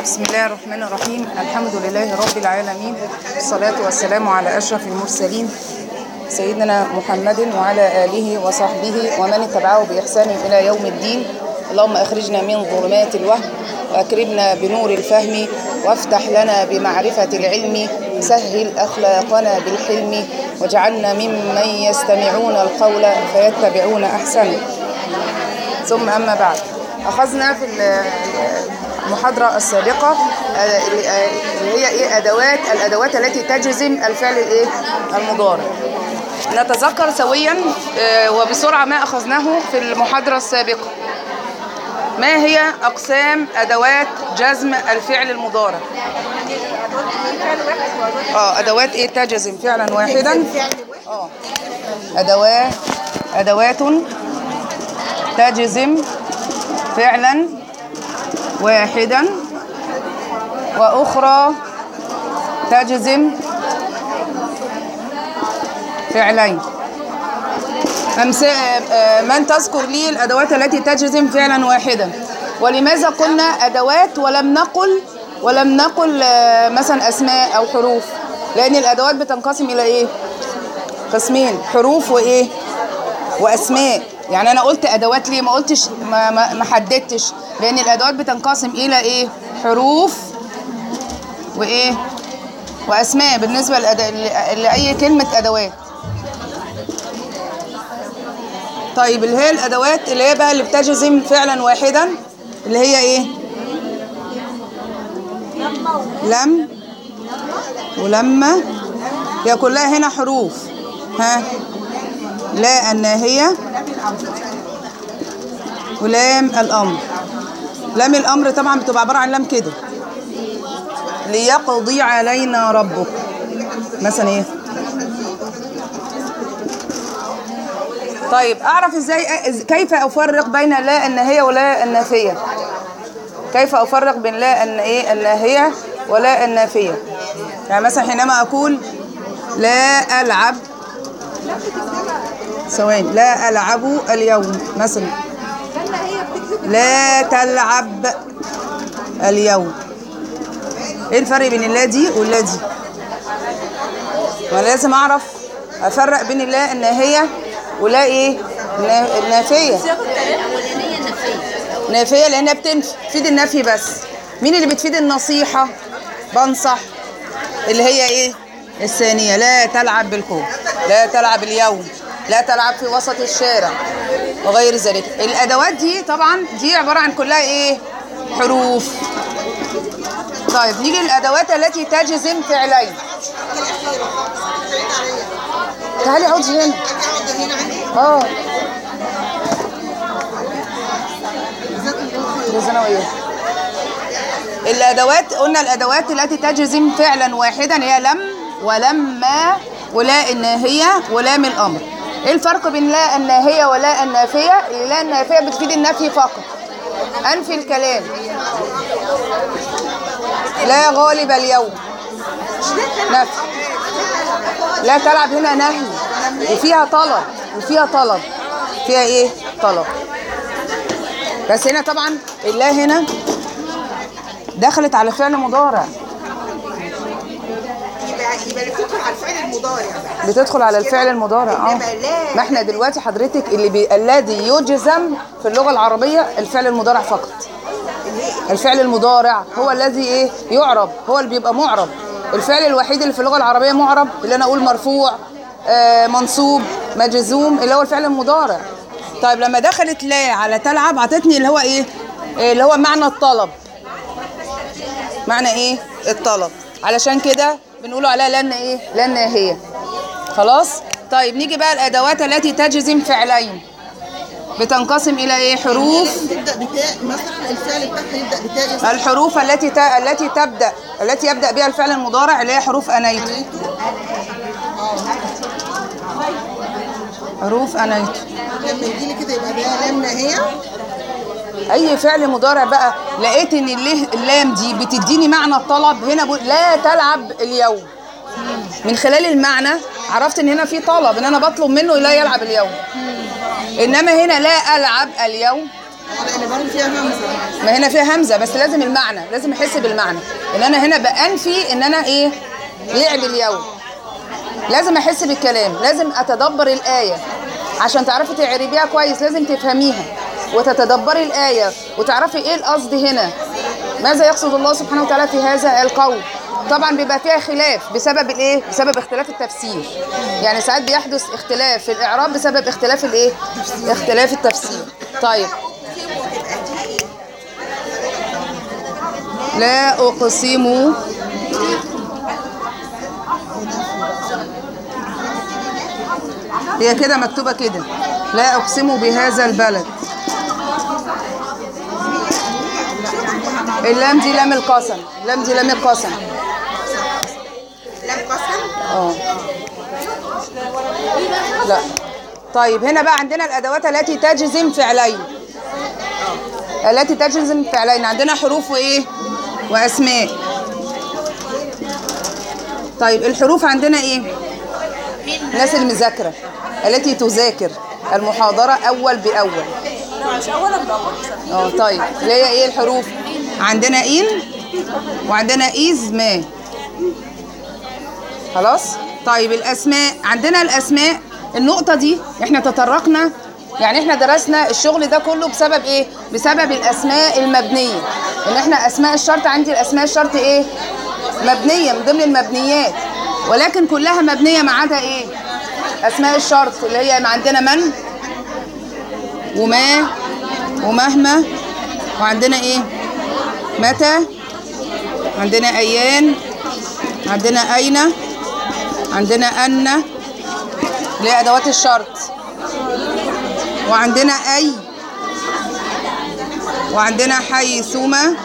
بسم الله الرحمن الرحيم الحمد لله رب العالمين والصلاة والسلام على أشرف المرسلين سيدنا محمد وعلى آله وصحبه ومن اتبعه بإحسان إلى يوم الدين اللهم أخرجنا من ظلمات الوهم وأكرمنا بنور الفهم وافتح لنا بمعرفة العلم سهل أخلاقنا بالحلم واجعلنا ممن يستمعون القول فيتبعون أحسنه ثم أما بعد أخذنا في المحاضرة السابقة اللي هي إيه أدوات الأدوات التي تجزم الفعل الإيه المضارع نتذكر سويا وبسرعة ما أخذناه في المحاضرة السابقة ما هي أقسام أدوات جزم الفعل المضارع اه أدوات إيه تجزم فعلا واحدا اه أدوات أدوات تجزم فعلا واحدا وأخرى تجزم فعلين من تذكر لي الأدوات التي تجزم فعلا واحدا ولماذا قلنا أدوات ولم نقل ولم نقل مثلا أسماء أو حروف لأن الأدوات بتنقسم إلى إيه قسمين حروف وإيه وأسماء يعني أنا قلت أدوات ليه ما قلتش ما, ما, ما حددتش لأن الأدوات بتنقسم إلى إيه حروف وإيه وأسماء بالنسبة لأد... لأي كلمة أدوات طيب اللي هي الادوات اللي هي بقى اللي بتجزم فعلا واحدا اللي هي ايه لم ولما هي كلها هنا حروف ها لا الناهية ولام الأمر لام الأمر طبعا بتبقى عبارة عن لام كده ليقضي علينا ربك مثلا ايه طيب اعرف ازاي كيف افرق بين لا الناهيه ولا النافيه كيف افرق بين لا ان ايه الناهيه ولا النافيه يعني مثلا حينما اقول لا العب ثواني لا العب اليوم مثلا لا تلعب اليوم ايه الفرق بين اللا دي واللا دي وانا لازم اعرف افرق بين اللا الناهيه ولا ايه النافيه نافيه لانها بتنفي تفيد النفي بس مين اللي بتفيد النصيحه بنصح اللي هي ايه الثانيه لا تلعب بالكوره لا تلعب اليوم لا تلعب في وسط الشارع وغير ذلك الادوات دي طبعا دي عباره عن كلها ايه حروف طيب نيجي للادوات التي تجزم فعلين تعالي اقعدي هنا اه جزانا واياه الادوات قلنا الادوات التي تجزم فعلا واحدا هي لم ولما ولا الناهيه ولام الامر ايه الفرق بين لا الناهيه ولا النافيه لا النافيه بتفيد النفي فقط انفي الكلام لا غالب اليوم نفي لا تلعب هنا نهي وفيها طلب وفيها طلب فيها ايه طلب بس هنا طبعا الله هنا دخلت على فعل مضارع يبقى يبقى بتدخل على الفعل المضارع بتدخل على الفعل المضارع اه ما احنا دلوقتي حضرتك اللي بي... الذي يجزم في اللغه العربيه الفعل المضارع فقط الفعل المضارع هو الذي ايه يعرب هو اللي بيبقى معرب الفعل الوحيد اللي في اللغه العربيه معرب اللي انا اقول مرفوع آه منصوب مجزوم اللي هو الفعل المضارع طيب لما دخلت لا على تلعب عطتني اللي هو ايه اللي هو معنى الطلب معنى ايه الطلب علشان كده بنقوله عليها لان ايه لان هي خلاص طيب نيجي بقى الادوات التي تجزم فعلين بتنقسم الى ايه حروف تبدا بتاء مثلا الفعل بتاعها يبدا بتاء الحروف التي ت... التي تبدا التي يبدا بها الفعل المضارع اللي هي حروف انيت حروف انيت لما يجيلي كده يبقى ده لام ناهيه اي فعل مضارع بقى لقيت ان اللام دي بتديني معنى الطلب هنا بقول لا تلعب اليوم من خلال المعنى عرفت ان هنا في طلب ان انا بطلب منه لا يلعب اليوم انما هنا لا العب اليوم لان برضه فيها همزه ما هنا فيها همزه بس لازم المعنى لازم احس بالمعنى ان انا هنا بانفي ان انا ايه لعب اليوم لازم احس بالكلام لازم اتدبر الايه عشان تعرفي تعربيها كويس لازم تفهميها وتتدبري الايه وتعرفي ايه القصد هنا ماذا يقصد الله سبحانه وتعالى في هذا القول طبعا بيبقى فيها خلاف بسبب الايه بسبب اختلاف التفسير يعني ساعات بيحدث اختلاف في الاعراب بسبب اختلاف الايه اختلاف التفسير طيب لا أقسم هي كده مكتوبة كده لا أقسم بهذا البلد اللام دي لام القسم اللام دي لام القسم لم قسم اه لا طيب هنا بقى عندنا الادوات التي تجزم فعلين التي تجزم فعلين عندنا حروف وايه واسماء طيب الحروف عندنا ايه الناس المذاكره التي تذاكر المحاضره اول باول اه طيب اللي هي ايه الحروف عندنا ان وعندنا اذ ما خلاص طيب الاسماء عندنا الاسماء النقطه دي احنا تطرقنا يعني احنا درسنا الشغل ده كله بسبب ايه بسبب الاسماء المبنيه ان احنا اسماء الشرط عندي الاسماء الشرط ايه مبنيه من ضمن المبنيات ولكن كلها مبنيه ما عدا ايه اسماء الشرط اللي هي عندنا من وما ومهما وعندنا ايه متى عندنا ايان عندنا أين عندنا أن اللي هي أدوات الشرط وعندنا أي وعندنا حيثما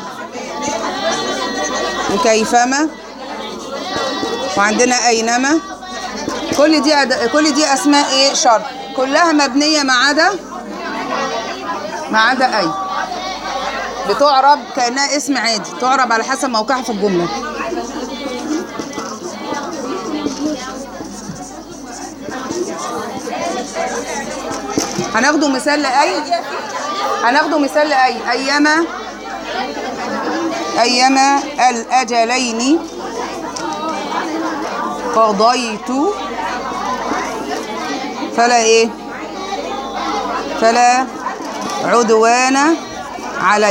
وكيفما وعندنا أينما كل دي أد... كل دي أسماء إيه شرط كلها مبنية ما عدا ما عدا أي بتعرب كأنها اسم عادي تعرب على حسب موقعها في الجملة هناخده مثال لأي هناخده مثال لأي أيما أيما الأجلين قضيت فلا إيه فلا عدوان علي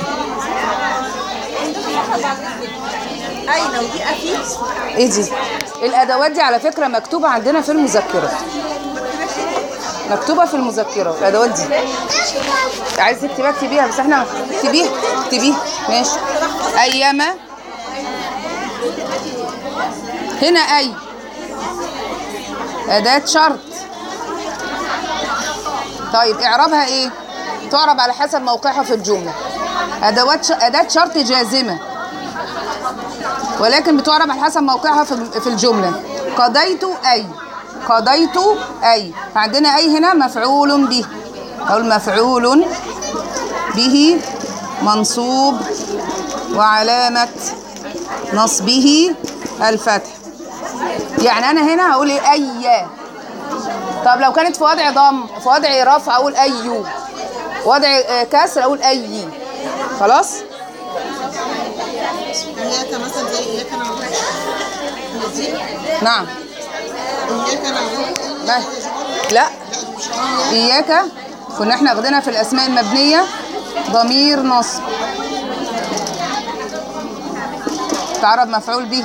اين ودي اكيد ايه دي الادوات دي على فكره مكتوبه عندنا في المذكره مكتوبه في المذكره الادوات دي عايز تكتبيها اكتبيها بس احنا اكتبيها اكتبيها ماشي ايما هنا اي اداه شرط طيب اعرابها ايه تعرب على حسب موقعها في الجمله ادوات ش... اداه شرط جازمه ولكن بتعرب على حسب موقعها في في الجملة قضيت أي قضيت أي فعندنا أي هنا مفعول به أو المفعول به منصوب وعلامة نصبه الفتح يعني أنا هنا هقول إيه أي طب لو كانت في وضع ضم في وضع رفع أقول أي وضع آه، كسر أقول أي خلاص اياك مثلا زي اياك نعبد هي دي نعم اياك نعبد ما- لا مش هي إياك كنا احنا واخدينها في الأسماء المبنية ضمير نصب تعرب مفعول به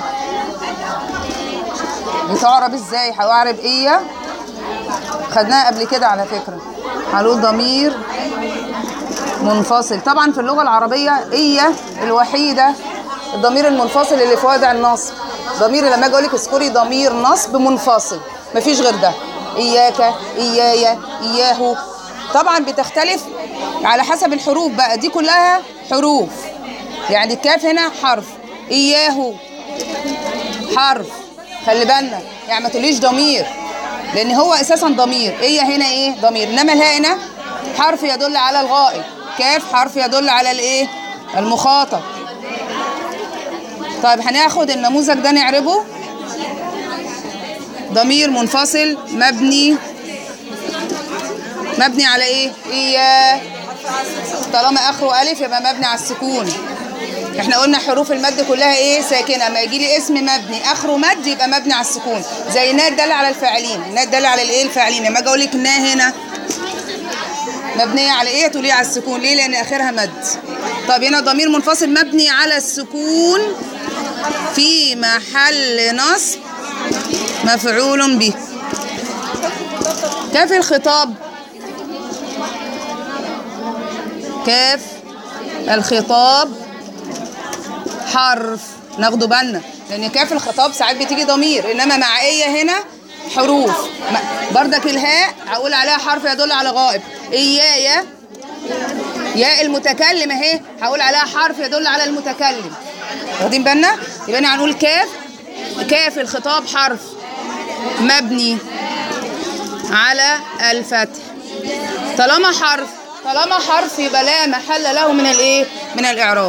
بتعرب ازاي هعرب ايه خدناها قبل كده على فكرة هنقول ضمير منفصل طبعا في اللغة العربية ايه الوحيدة الضمير المنفصل اللي في وضع النصب ضمير لما اجي اقول لك اذكري ضمير نصب منفصل مفيش غير ده اياك ايايا اياه طبعا بتختلف على حسب الحروف بقى دي كلها حروف يعني الكاف هنا حرف اياه حرف خلي بالنا يعني ما تقوليش ضمير لان هو اساسا ضمير ايه هنا ايه ضمير انما الهاء هنا حرف يدل على الغائب كاف حرف يدل على الايه المخاطب طيب هناخد النموذج ده نعربه ضمير منفصل مبني مبني على ايه اياه طالما اخره الف يبقى مبني على السكون احنا قلنا حروف المد كلها ايه ساكنه اما يجي لي اسم مبني اخره مد يبقى مبني على السكون زي نا دل على الفاعلين نا دل على الايه الفاعلين لما اجي اقول لك نا هنا مبنيه على ايه تقولي على السكون ليه لان اخرها مد طب هنا ضمير منفصل مبني على السكون في محل نصب مفعول به كيف الخطاب كاف الخطاب حرف ناخده بالنا لان كاف الخطاب ساعات بتيجي ضمير انما مع ايه هنا حروف م- بردك الهاء هقول عليها حرف يدل على غائب ايايا ياء المتكلم اهي هقول عليها حرف يدل على المتكلم واخدين بالنا يبقى أنا هنقول كاف كاف الخطاب حرف مبني على الفتح طالما حرف طالما حرف يبقى لا محل له من الايه من الاعراب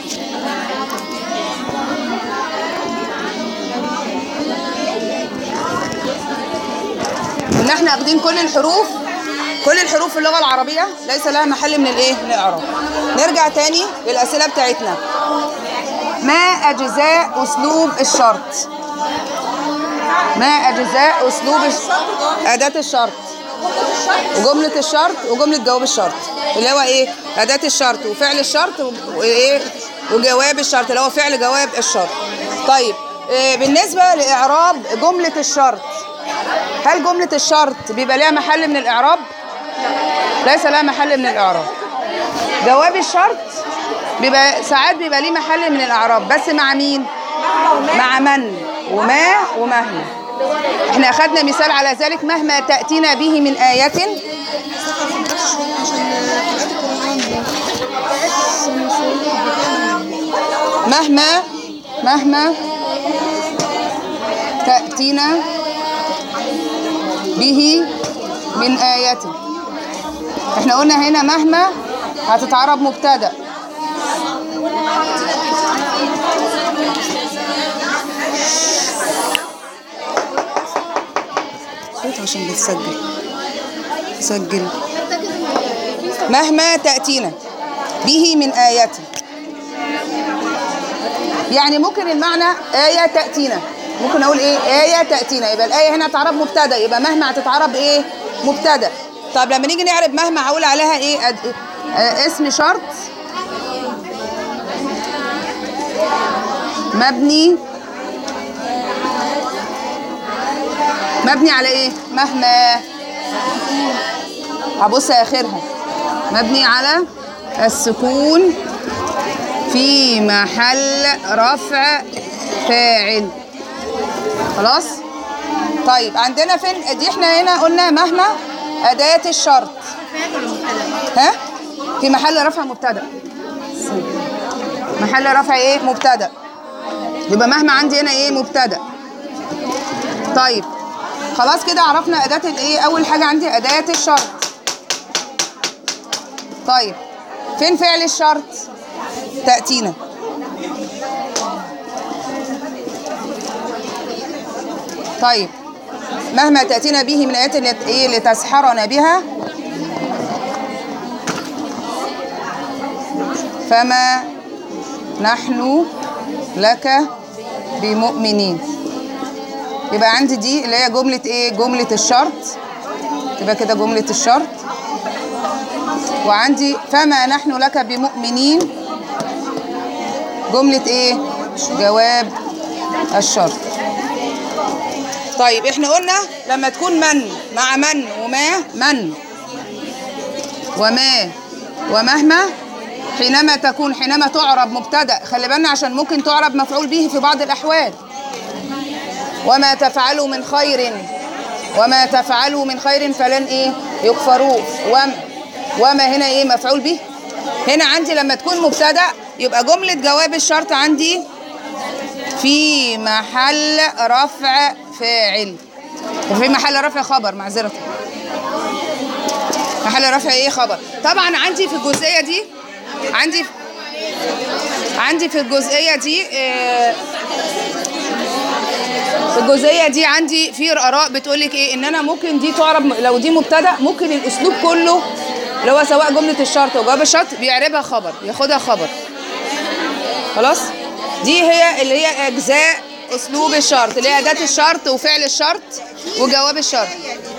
ان احنا واخدين كل الحروف كل الحروف في اللغه العربيه ليس لها محل من الايه من الاعراب نرجع تاني للاسئله بتاعتنا ما اجزاء اسلوب الشرط ما اجزاء اسلوب الش... اداه الشرط وجمله الشرط وجمله جواب الشرط اللي هو ايه اداه الشرط وفعل الشرط و- وايه وجواب الشرط اللي هو فعل جواب الشرط طيب إيه بالنسبه لاعراب جمله الشرط هل جمله الشرط بيبقى لها محل من الاعراب ليس لها محل من الاعراب جواب الشرط بيبقى ساعات بيبقى ليه محل من الاعراب بس مع مين مع من وما ومهما احنا اخذنا مثال على ذلك مهما تأتينا به من آية مهما مهما تأتينا به من آية احنا قلنا هنا مهما هتتعرب مبتدأ صوت عشان بتسجل سجل مهما تأتينا به من آيات يعني ممكن المعنى آية تأتينا ممكن أقول إيه آية تأتينا يبقى الآية هنا تعرب مبتدأ يبقى مهما هتتعرب إيه مبتدأ طب لما نيجي نعرب مهما هقول عليها إيه أد... آه اسم شرط مبني مبني على ايه مهما هبص اخرها مبني على السكون في محل رفع فاعل خلاص طيب عندنا فين دي احنا هنا قلنا مهما أداة الشرط ها في محل رفع مبتدأ محل رفع ايه مبتدأ يبقى مهما عندي هنا ايه مبتدأ طيب خلاص كده عرفنا أداة الايه أول حاجة عندي أداة الشرط طيب فين فعل الشرط تأتينا طيب مهما تأتينا به من آيات لت- إيه لتسحرنا بها فما نحن لك بمؤمنين يبقى عندي دي اللي هي جملة ايه جملة الشرط تبقى كده جملة الشرط وعندي فما نحن لك بمؤمنين جملة ايه جواب الشرط طيب احنا قلنا لما تكون من مع من وما من وما ومهما حينما تكون حينما تعرب مبتدأ خلي بالنا عشان ممكن تعرب مفعول به في بعض الأحوال وما تفعلوا من خير وما تفعلوا من خير فلن ايه يكفروه وما وما هنا ايه مفعول به هنا عندي لما تكون مبتدأ يبقى جملة جواب الشرط عندي في محل رفع فاعل في محل رفع خبر معذرة محل رفع ايه خبر طبعا عندي في الجزئية دي عندي عندي في الجزئية دي آه، في الجزئية دي عندي في آراء بتقول لك ايه ان انا ممكن دي تعرب لو دي مبتدأ ممكن الاسلوب كله اللي هو سواء جملة الشرط وجواب الشرط بيعربها خبر ياخدها خبر خلاص دي هي اللي هي أجزاء أسلوب الشرط اللي هي أداة الشرط وفعل الشرط وجواب الشرط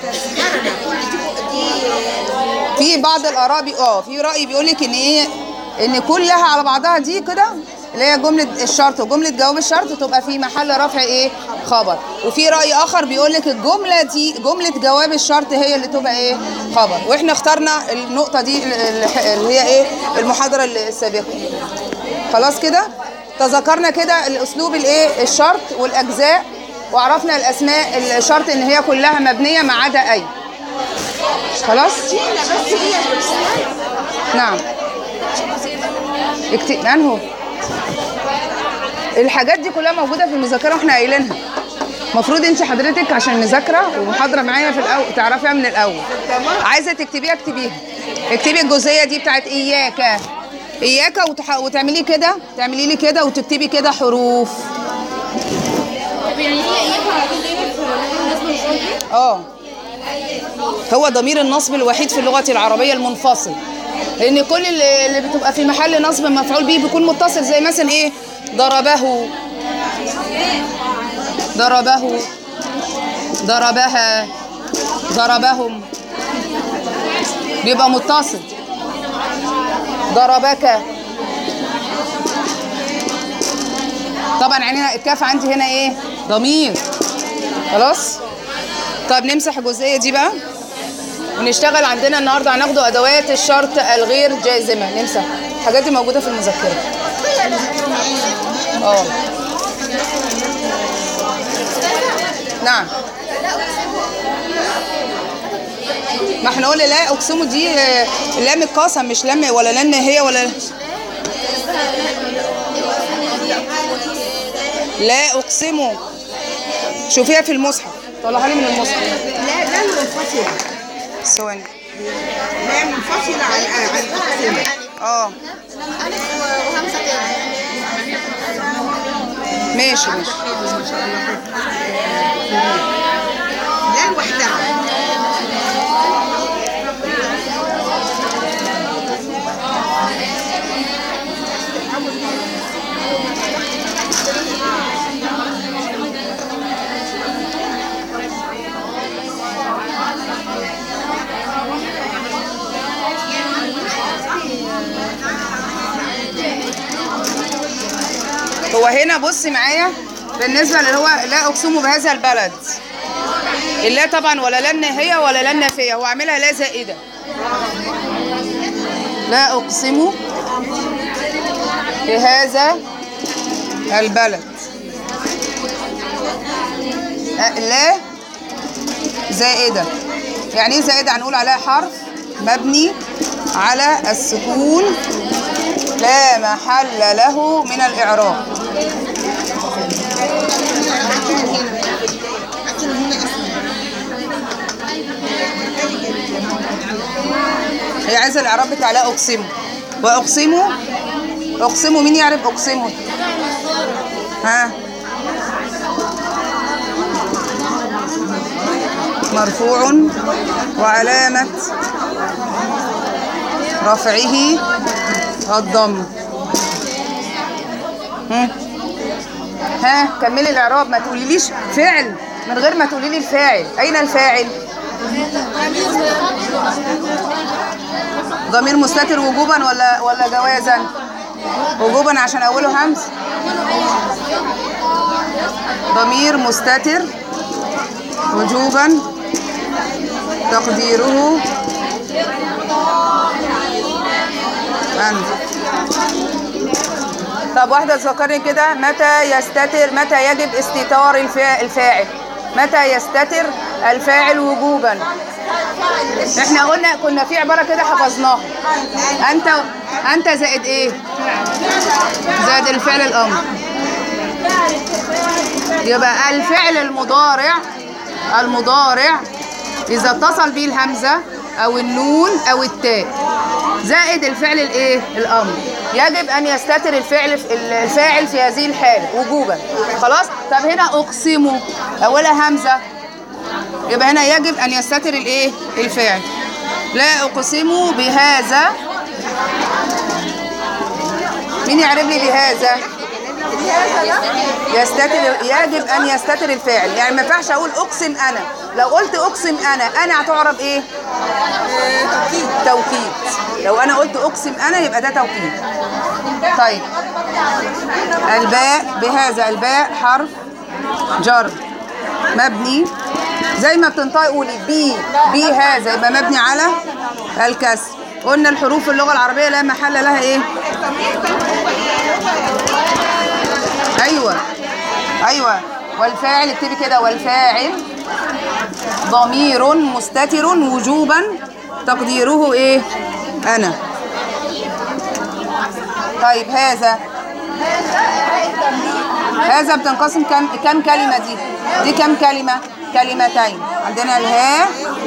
في بعض الآراء بي... اه في رأي بيقول لك إن إيه إن كلها على بعضها دي كده اللي هي جملة الشرط وجملة جواب الشرط تبقى في محل رفع إيه خبر وفي رأي آخر بيقول لك الجملة دي جملة جواب الشرط هي اللي تبقى إيه خبر وإحنا اخترنا النقطة دي ال- ال- اللي هي إيه المحاضرة السابقة خلاص كده تذكرنا كده الاسلوب الايه الشرط والاجزاء وعرفنا الاسماء الشرط ان هي كلها مبنيه ما عدا اي خلاص نعم اكت... انهو الحاجات دي كلها موجوده في المذاكره واحنا قايلينها المفروض انت حضرتك عشان مذاكره ومحاضره معايا في الاول تعرفيها من الاول عايزه تكتبيها اكتبيها اكتبي الجزئيه دي بتاعت اياك اياك وتح... وتعملي كده تعملي لي كده وتكتبي كده حروف طب يعني هي اياها على طول دايما في محل النصب والجر اه هو ضمير النصب الوحيد في اللغه العربيه المنفصل لان كل اللي اللي بتبقى في محل نصب مفعول به بيكون متصل زي مثلا ايه ضربه ضربه ضربها ضربهم بيبقى متصل ضربك طبعا عينينا الكاف عندي هنا ايه ضمير خلاص طب نمسح الجزئيه دي بقى ونشتغل عندنا النهارده هناخده ادوات الشرط الغير جازمه نمسح الحاجات دي موجوده في المذكره اه نعم ما احنا قلنا لا اقسمه دي آه، لام القسم مش لام ولا لان هي ولا لا اقسمه شوفيها في المصحف طلعها لي من المصحف لا لا منفصلة ثواني لا منفصلة عن عن الأقسام اه ألف وهمزة تاني ماشي ماشي لا لوحدها هو هنا بصي معايا بالنسبه اللي هو لا اقسم بهذا البلد اللا طبعا ولا لن هي ولا لن فيها هو عاملها لا زائده لا اقسم بهذا البلد أ- لا زائده يعني ايه زائده هنقول عليها حرف مبني على السكون لا محل له من الإعراب هي عايزة الإعراب بتاع لا أقسمه وأقسمه أقسمه مين يعرف أقسمه ها مرفوع وعلامة رفعه الضم هم. ها كملي الاعراب ما تقوليليش فعل من غير ما تقولي لي الفاعل اين الفاعل ضمير مستتر وجوبا ولا ولا جوازا وجوبا عشان اوله همز ضمير مستتر وجوبا تقديره أنت طب واحدة تفكرني كده متى يستتر متى يجب استتار الفا- الفاعل متى يستتر الفاعل وجوبا احنا قلنا كنا في عبارة كده حفظناها انت انت زائد ايه زائد الفعل الامر يبقى الفعل المضارع المضارع اذا اتصل به الهمزة او النون او التاء زائد الفعل الايه الامر يجب ان يستتر الفعل الفاعل في هذه الحاله وجوبا خلاص طب هنا اقسم اولها همزه يبقى هنا يجب ان يستتر الايه الفاعل لا أقسم بهذا مين يعرف لي بهذا يستتر يجب أن يستتر الفاعل يعني ما ينفعش أقول أقسم أنا لو قلت أقسم أنا أنا هتعرب إيه توكيد لو أنا قلت أقسم أنا يبقى ده توكيد طيب الباء بهذا الباء حرف جر مبني زي ما بتنطقي قولي بي بي هذا يبقى مبني على الكسر قلنا الحروف في اللغة العربية لا محل لها ايه ايوه ايوه والفاعل اكتبي كده والفاعل ضمير مستتر وجوبا تقديره ايه انا طيب هذا هذا بتنقسم كم كم كلمة دي؟ دي كم كلمة؟ كلمتين عندنا الهاء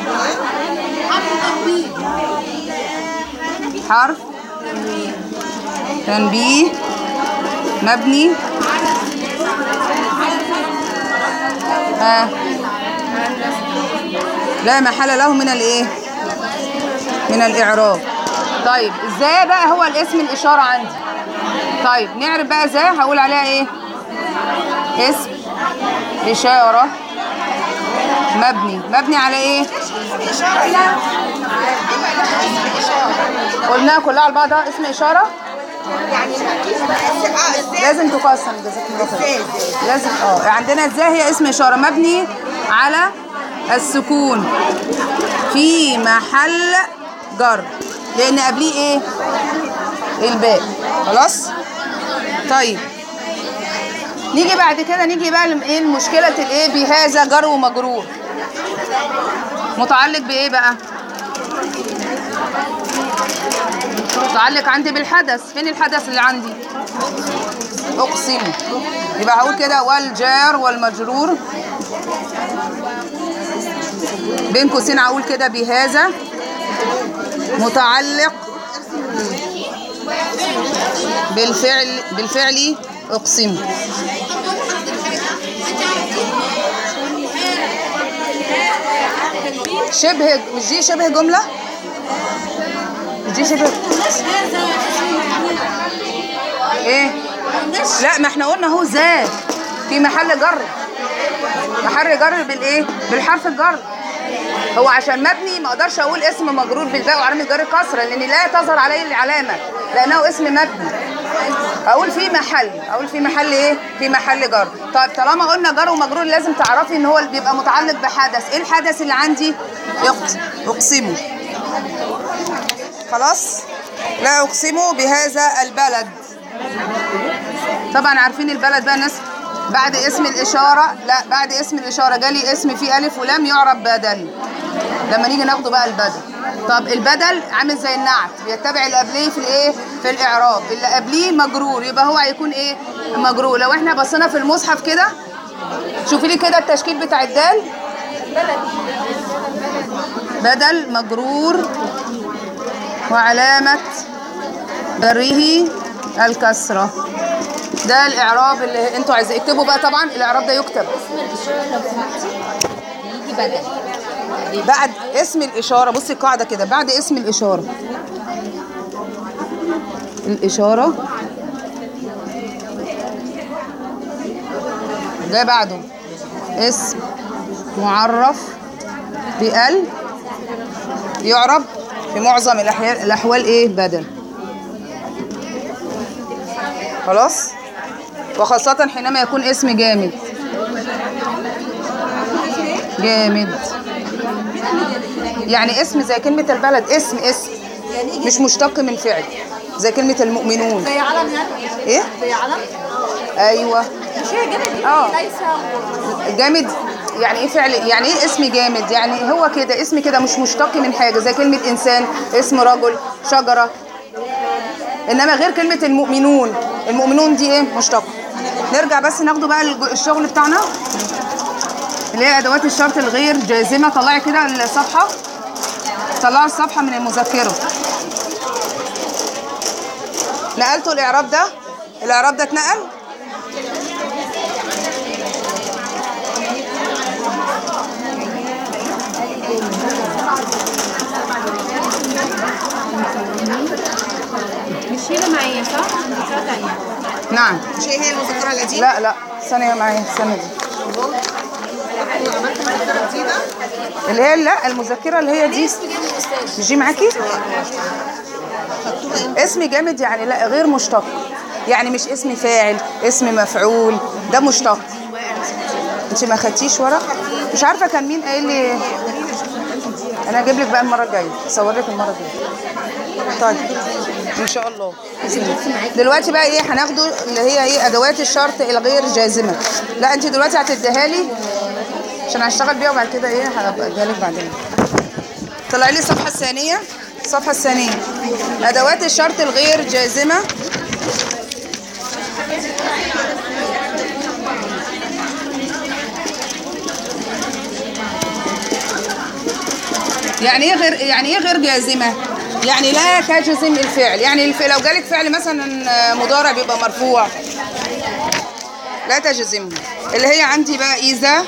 حرف تنبيه مبني ها لا محل له من الايه من الاعراب طيب ازاي بقى هو الاسم الاشاره عندي طيب نعرف بقى ازاي هقول عليها ايه اسم اشاره مبني مبني على ايه قلناها كلها على بعضها اسم اشاره لازم تقسم جزاك الله خير لازم اه عندنا ازاي هي اسم اشاره مبني على السكون في محل جر لان قبليه ايه الباء خلاص طيب نيجي بعد كده نيجي بقى لم- ايه مشكله الايه بهذا جر ومجرور متعلق بايه بقى متعلق عندي بالحدث فين الحدث اللي عندي اقسم يبقى هقول كده والجار والمجرور بين قوسين هقول كده بهذا متعلق بالفعل بالفعل اقسم شبه مش دي شبه جمله مش دي شبه ايه لا ما احنا قلنا اهو زاد في محل جر محل جر بالايه بالحرف الجر هو عشان مبني ما اقدرش اقول اسم مجرور بالباء وعلامه جر كسره لان لا تظهر عليه العلامه لانه اسم مبني اقول في محل اقول في محل ايه في محل جر طيب طالما قلنا جر ومجرور لازم تعرفي ان هو بيبقى متعلق بحدث ايه الحدث اللي عندي يقت- اقسمه خلاص لا اقسم بهذا البلد طبعا عارفين البلد بقى الناس بعد اسم الإشارة لا بعد اسم الإشارة جالي اسم فيه ألف ولام يعرب بدل لما نيجي ناخده بقى البدل طب البدل عامل زي النعت بيتبع اللي قبليه في الايه في الاعراب اللي قبليه مجرور يبقى هو هيكون ايه مجرور لو احنا بصينا في المصحف كده شوفي لي كده التشكيل بتاع الدال بدل مجرور وعلامة جره الكسرة ده الإعراب اللي انتوا عايزين اكتبوا بقى طبعا الإعراب ده يكتب يجي بدل بعد اسم الإشارة بصي القاعدة كده بعد اسم الإشارة الإشارة ده بعده اسم معرف بال يعرب في معظم الأحيان الأحوال إيه بدل خلاص وخاصة حينما يكون اسم جامد جامد يعني اسم زي كلمة البلد اسم اسم مش مشتق من فعل زي كلمة المؤمنون زي علم يعني ايه زي علم ايوه مش هي جامد اه. ليس جامد يعني ايه فعل يعني ايه اسم جامد يعني هو كده اسم كده مش مشتق من حاجة زي كلمة انسان اسم رجل شجرة انما غير كلمة المؤمنون المؤمنون دي ايه مشتق نرجع بس ناخده بقى الج- الشغل بتاعنا اللي هي ادوات الشرط الغير جازمة طلعي كده الصفحة طلعوا الصفحة من المذكرة نقلتوا الاعراب ده الاعراب ده اتنقل مش هنا معايا صح؟ مذكرة تانية نعم مش هي هي المذكره القديمه لا لا ثانية معايا السنة دي عملت مذكره جديده اللي هي لا المذكرة اللي هي دي مش دي معاكي؟ اسم جامد يعني لا غير مشتق يعني مش اسم فاعل اسم مفعول ده مشتق انت ما خدتيش ورق مش عارفه كان مين قايل لي انا هجيب لك بقى المره الجايه اصور لك المره الجايه طيب ان شاء الله بإذن الله. دلوقتي بقى ايه هناخده اللي هي ايه ادوات الشرط الغير جازمه لا انت دلوقتي هتديها لي عشان هشتغل بيها وبعد كده ايه هبقى اديها لك بعدين طلع لي الصفحه الثانيه الصفحه الثانيه ادوات الشرط الغير جازمه يعني ايه غير يعني ايه غير جازمه يعني لا تجزم الفعل يعني الف... لو جالك فعل مثلا مضارع بيبقى مرفوع لا تجزمه اللي هي عندي بقى اذا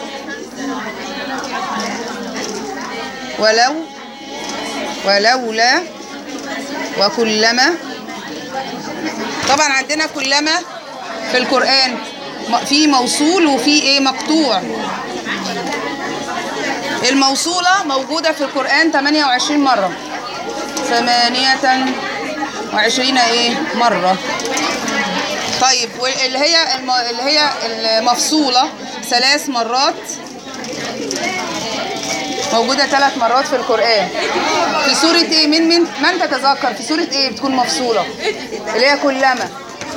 ولو ولولا وكلما طبعا عندنا كلما في القرآن م- في موصول وفي ايه مقطوع الموصولة موجودة في القرآن 28 مرة ثمانية وعشرين ايه مرة طيب واللي هي الم... اللي هي المفصولة ثلاث مرات موجودة ثلاث مرات في القرآن في سورة ايه من من من تتذكر في سورة ايه بتكون مفصولة اللي هي كلما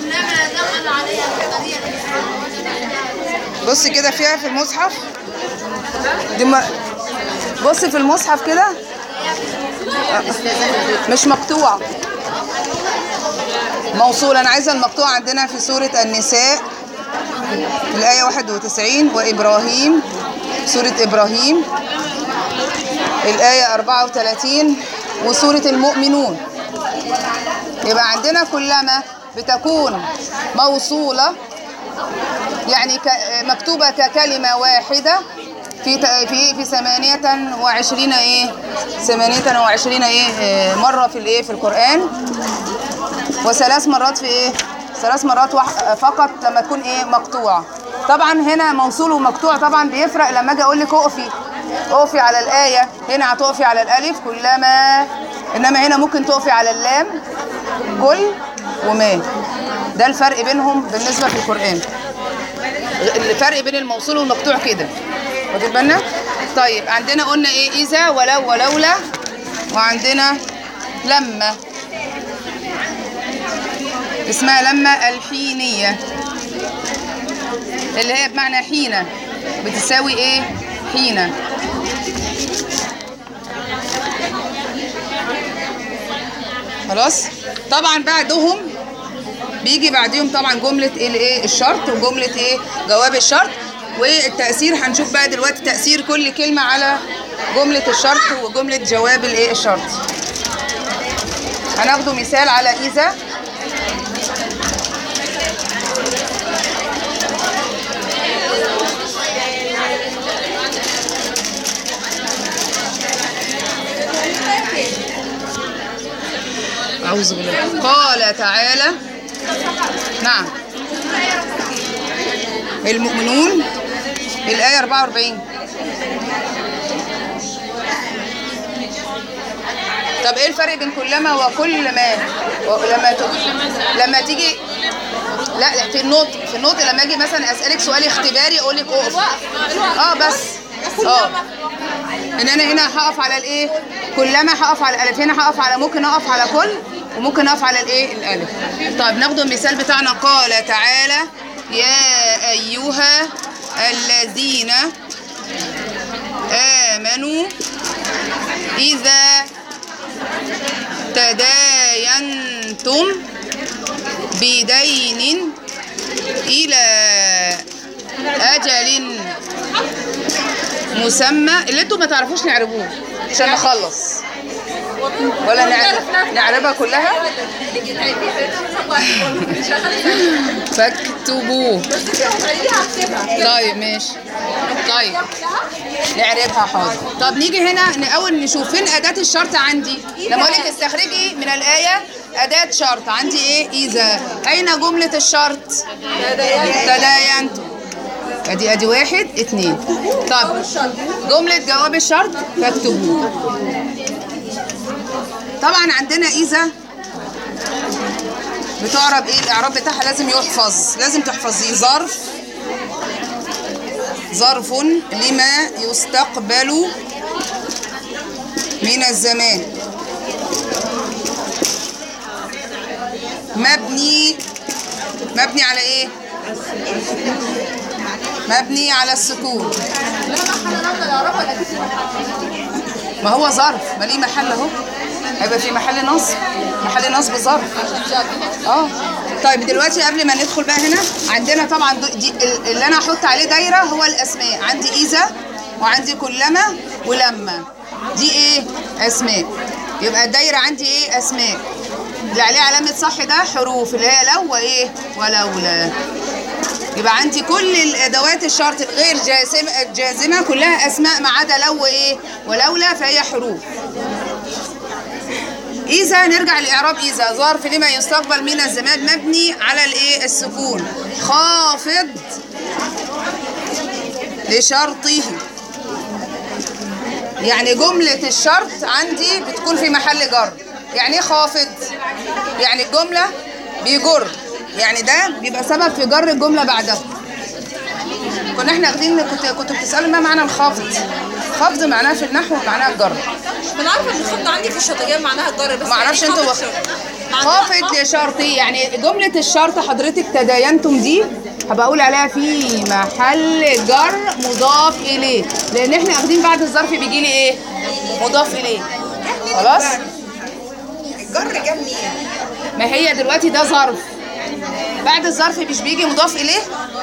بص كده فيها في المصحف دي م... بص في المصحف كده آه، مش مقطوعة موصولة أنا عايزة المقطوع عندنا في سورة النساء في الآية 91 وإبراهيم سورة إبراهيم الآية 34 وسورة المؤمنون يبقى عندنا كلما بتكون موصولة يعني ك- مكتوبة ككلمة واحدة في ت- في في ثمانية وعشرين ايه ثمانية وعشرين ايه آه، مرة في الايه في القرآن وثلاث مرات في ايه ثلاث مرات وح- فقط لما تكون ايه مقطوعة طبعا هنا موصول ومقطوع طبعا بيفرق لما اجي اقول لك اقفي اقفي على الآية هنا هتقفي على الألف كلما إنما هنا ممكن تقفي على اللام كل وما ده الفرق بينهم بالنسبة في القرآن الفرق بين الموصول والمقطوع كده واخدين بالنا طيب عندنا قلنا ايه اذا ولو ولولا وعندنا لما اسمها لما الحينية اللي هي بمعنى حين بتساوي ايه حين خلاص طبعا بعدهم بيجي بعديهم طبعا جملة الايه الشرط وجملة ايه جواب الشرط والتأثير هنشوف بقى دلوقتي تأثير كل كلمة على جملة الشرط وجملة جواب الايه الشرط هناخده مثال على إذا أعوذ بالله قال تعالى نعم المؤمنون الآية 44 طب ايه الفرق بين كلما وكل ما لما ت... لما تيجي لا لا في النطق في النطق لما اجي مثلا اسالك سؤال اختباري اقول لك اقف اه بس اه ان انا هنا هقف على الايه كلما هقف على الالف هنا هقف على ممكن اقف على كل وممكن اقف على الايه الالف طيب ناخد المثال بتاعنا قال تعالى يا ايها الذين امنوا اذا تداينتم بدين الى اجل مسمى اللي انتوا ما تعرفوش نعرفوه عشان نخلص ولا نع- نعربها كلها فاكتبوه طيب ماشي طيب نعربها حاضر طب نيجي هنا الاول نشوف فين اداه الشرط عندي لما اقول لك استخرجي من الايه اداه شرط عندي ايه اذا اين جمله الشرط تداينتم ادي ادي واحد اتنين طب جمله جواب الشرط فاكتبوه طبعا عندنا اذا بتعرب ايه الاعراب بتاعها لازم يحفظ لازم تحفظيه ظرف ظرف لما يستقبل من الزمان مبني مبني على ايه مبني على السكون ما هو ظرف ما ليه محل اهو هيبقى في محل نصب محل نصب ظرف اه طيب دلوقتي قبل ما ندخل بقى هنا عندنا طبعا دو- دي ال- اللي انا هحط عليه دايره هو الاسماء عندي اذا وعندي كلما ولما دي ايه اسماء يبقى الدايره عندي ايه اسماء اللي عليه علامه صح ده حروف اللي هي لو وايه ولولا يبقى عندي كل الادوات الشرط غير جازمه جازمه كلها اسماء ما عدا لو وايه ولولا فهي حروف إذا نرجع لإعراب إذا ظرف لما يستقبل من الزمان مبني على الإيه السكون خافض لشرطه يعني جملة الشرط عندي بتكون في محل جر يعني إيه خافض يعني الجملة بيجر يعني ده بيبقى سبب في جر الجملة بعدها كنا احنا واخدين كنت كنت بتسألوا ما معنى الخافض خفض معناه في النحو معناه الجر ما انا عارفه ان الخط عندي في الشطيان معناها الجر بس ما اعرفش يعني انتوا خافض شرط. معناها خافض لشرطي يعني جملة الشرط حضرتك تداينتم دي هبقى اقول عليها في محل جر مضاف اليه لان احنا واخدين بعد الظرف بيجي لي ايه مضاف اليه خلاص الجر جاب منين؟ ما هي دلوقتي ده ظرف بعد الظرف مش بيجي مضاف اليه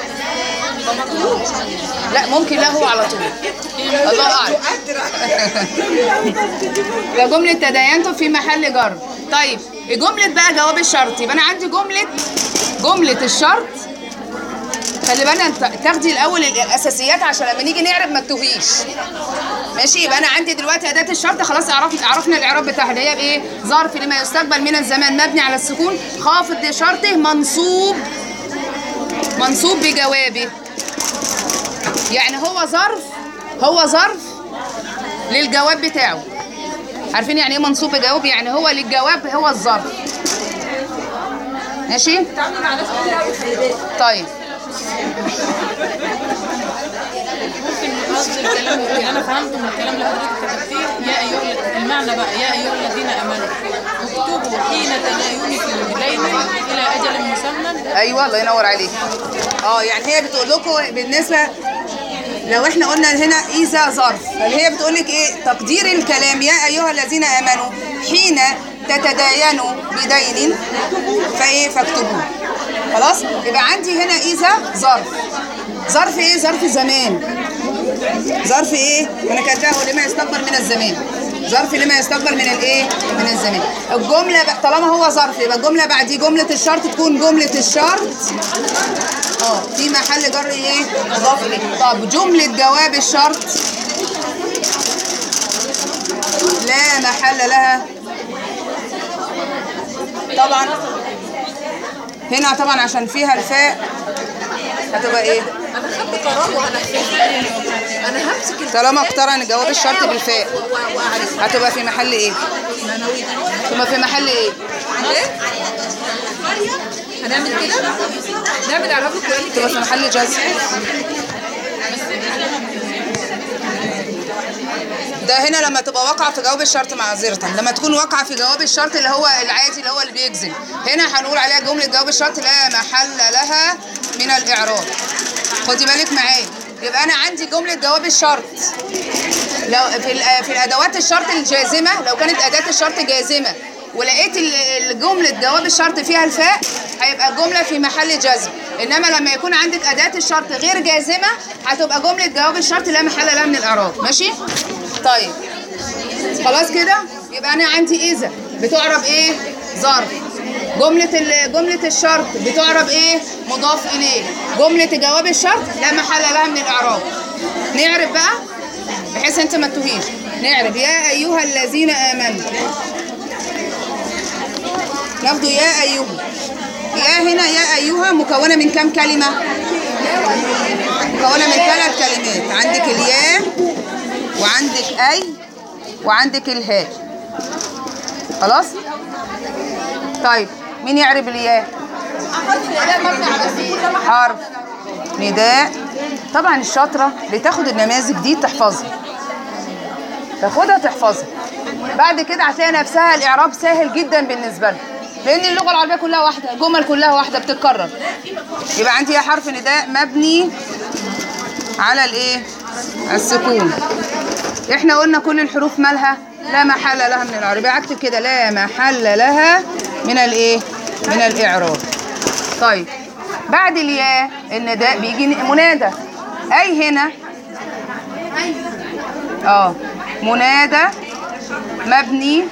لا ممكن لا هو على طول الله اعلم ده جملة تداينتم في محل جر طيب جملة بقى جواب الشرط يبقى أنا عندي جملة جملة الشرط خلي بالنا انت تاخدي الأول الأساسيات عشان لما نيجي نعرب ما تتوهيش ماشي يبقى أنا عندي دلوقتي أداة الشرط خلاص عرفنا عرفنا الإعراب بتاعها اللي هي بإيه؟ ظرف لما يستقبل من الزمان مبني على السكون خافض لشرطه منصوب منصوب بجوابه يعني هو ظرف هو ظرف للجواب بتاعه عارفين يعني ايه منصوب بجواب يعني هو للجواب هو الظرف ماشي طيب ممكن قصد الكلام اللي انا فهمته من الكلام اللي حضرتك كتبتيه يا ايها الذ- المعنى بقى يا ايها الذين امنوا اكتبوا حين تداينكم بدين الى اجل مسمى ايوه الله ينور عليك اه يعني هي بتقول لكم بالنسبه لو احنا قلنا هنا اذا ظرف فهي بتقول لك ايه تقدير الكلام يا ايها الذين امنوا حين تتداينوا بدين فايه فاكتبوه خلاص يبقى عندي هنا اذا ظرف ظرف ايه ظرف زمان ظرف ايه انا كاتباه لما يستقبل من الزمان ظرف لما يستقبل من الايه من الزمان الجمله بقى طالما هو ظرف يبقى الجمله بعديه جمله الشرط تكون جمله الشرط اه في محل جر ايه مضاف اليه طب جمله جواب الشرط لا محل لها طبعا هنا طبعا عشان فيها الفاء هتبقى ايه انا خدت قرار وهنفذه انا همسك ال- طالما اقترن جواب الشرط بالفاء و- و- واعرف هتبقى في محل ايه مناويت ثم في محل ايه ايه؟ هنعمل كده؟ نعمل اعراب الكوالي تبقى في محل جزم ده هنا لما تبقى واقعة في جواب الشرط معذرة لما تكون واقعة في جواب الشرط اللي هو العادي اللي هو اللي بيجزم هنا هنقول عليها جملة جواب الشرط لا محل لها من الإعراب خدي بالك معايا يبقى أنا عندي جملة جواب الشرط لو في ال- في الادوات الشرط الجازمه لو كانت اداه الشرط جازمه ولقيت ال- الجمله جواب الشرط فيها الفاء هيبقى الجمله في محل جزم انما لما يكون عندك اداه الشرط غير جازمه هتبقى جمله جواب الشرط لا محل لها من الاعراب ماشي طيب خلاص كده يبقى انا عندي اذا بتعرب ايه ظرف جملة ال- جملة الشرط بتعرب ايه مضاف اليه جملة جواب الشرط لا محل لها من الاعراب نعرف بقى بحيث انت ما تتوهيش نعرف يا ايها الذين امنوا ناخده يا ايها يا هنا يا ايها مكونة من كام كلمة مكونة من ثلاث كلمات عندك الياء وعندك اي وعندك الهاء خلاص طيب مين يعرف الياء حرف نداء طبعا الشاطرة بتاخد النماذج دي تحفظها تاخدها تحفظها بعد كده هتلاقي نفسها الاعراب سهل جدا بالنسبه لها لان اللغه العربيه كلها واحده الجمل كلها واحده بتتكرر يبقى عندي حرف نداء مبني على الايه السكون احنا قلنا كل الحروف مالها لا محل لها من الاعراب يبقى اكتب كده لا محل لها من الايه من الاعراب طيب بعد الياء النداء بيجي منادى اي هنا اه منادى مبني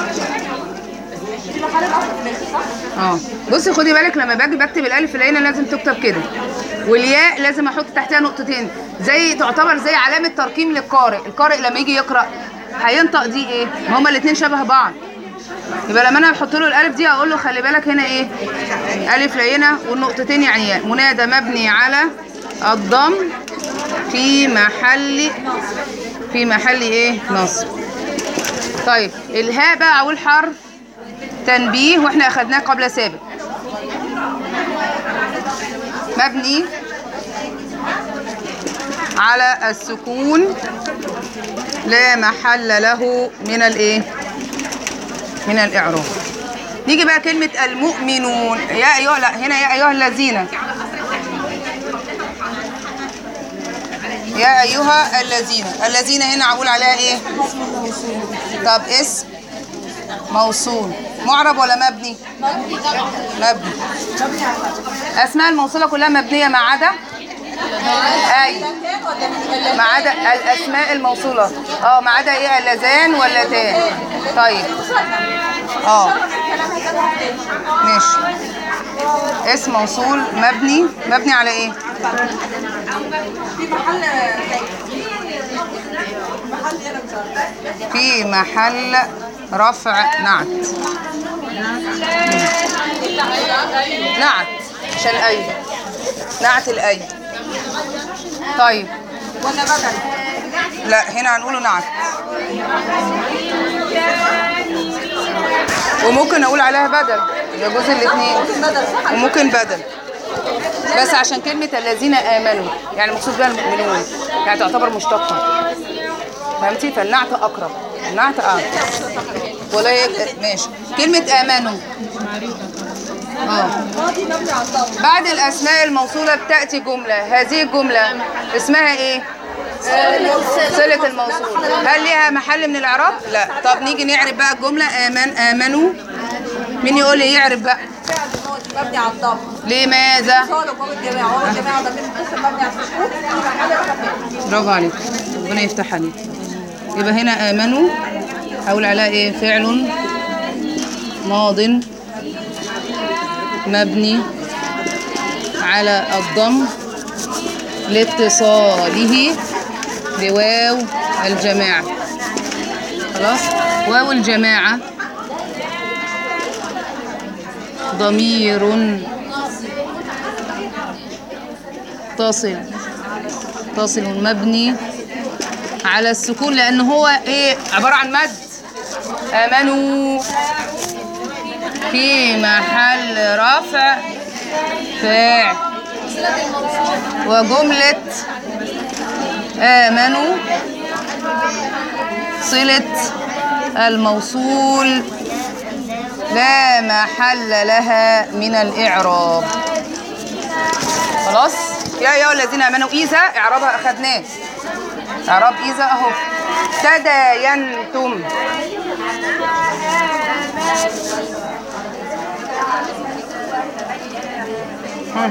اه بصي خدي بالك لما باجي بكتب الالف العين لازم تكتب كده والياء لازم احط تحتها نقطتين زي تعتبر زي علامه ترقيم للقارئ القارئ لما يجي يقرا هينطق دي ايه ما هما الاثنين شبه بعض يبقى لما انا بحط له الالف دي اقول له خلي بالك هنا ايه الف لينه والنقطتين يعني ياء منادى مبني على الضم في محل في محل ايه نصب طيب الهاء بقى اول حرف تنبيه واحنا اخدناه قبل سابق مبني على السكون لا محل له من الايه من الاعراب نيجي بقى كلمة المؤمنون يا ايها لا هنا يا ايها الذين يا ايها الذين الذين هنا هقول عليها ايه طب اسم موصول معرب ولا مبني مبني اسماء الموصوله كلها مبنيه ما عدا اي ما عدا الاسماء الموصوله اه ما عدا ايه اللذان واللتان طيب اه ماشي اسم موصول مبني مبني على ايه في محل رفع نعت نعت عشان الاي نعت الاي طيب ولا بدل لا هنا هنقوله نعت وممكن اقول عليها بدل يجوز الاثنين وممكن بدل بس عشان كلمة الذين آمنوا يعني مقصود بها المؤمنون يعني تعتبر مشتقة فهمتي فالنعت أقرب النعت أقرب ولا يج... ماشي كلمة آمنوا اه بعد الأسماء الموصولة بتأتي جملة هذه الجملة اسمها إيه؟ صلة الموصول هل ليها محل من الإعراب؟ لا طب نيجي نعرف بقى الجملة آمن آمنوا مين يقول لي يعرف بقى مبني على الضم لماذا؟ صالح وهو الجماعة وهو الجماعة ضمير متصل مبني على السكون في محل رفع برافو عليك ربنا يفتح عليك يبقى هنا آمنوا أقول عليها إيه فعل ماض مبني على الضم لاتصاله بواو الجماعة خلاص واو الجماعة ضمير تصل تصل مبني على السكون لان هو ايه عباره عن مد امنوا في محل رفع فاعل وجمله امنوا صله الموصول لا محل لها من الاعراب خلاص يا ايها الذين امنوا اذا اعرابها اخذناه اعراب اذا اهو تداينتم هم.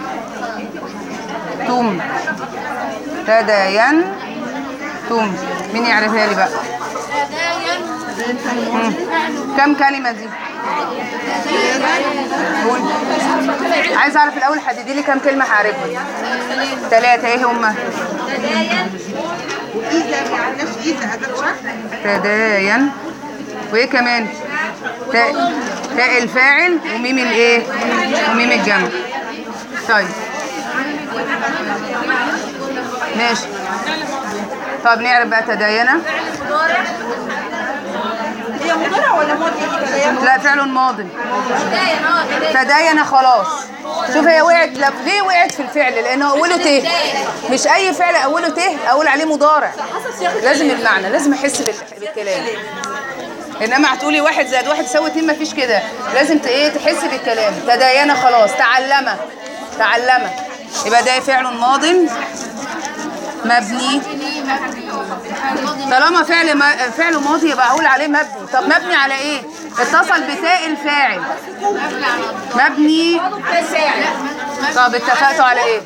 تداينتم تداينتم مين يعرفها لي بقى مم. كم كلمة دي قول عايز اعرف الاول حددي لي كم كلمة هعرفها ثلاثة ايه هما تداين وايه كمان تاء تاء الفاعل وميم الايه وميم الجمع طيب ماشي طب نعرف بقى تداينة هي مضارع ولا ماضي؟ لا فعل ماضي تداين خلاص شوف هي وقعت لا ليه وقعت في الفعل لانه اوله ت مش اي فعل اوله ت اقول عليه مضارع لازم المعنى لازم احس بال- بالكلام انما هتقولي واحد زائد واحد يساوي اتنين مفيش كده لازم ت- ايه تحس بالكلام تداين خلاص تعلم تعلم يبقى ده فعل ماض مبني طالما فعل ما فعل ماضي يبقى اقول عليه مبني طب مبني على ايه اتصل بتاء الفاعل مبني طب اتفقتوا على ايه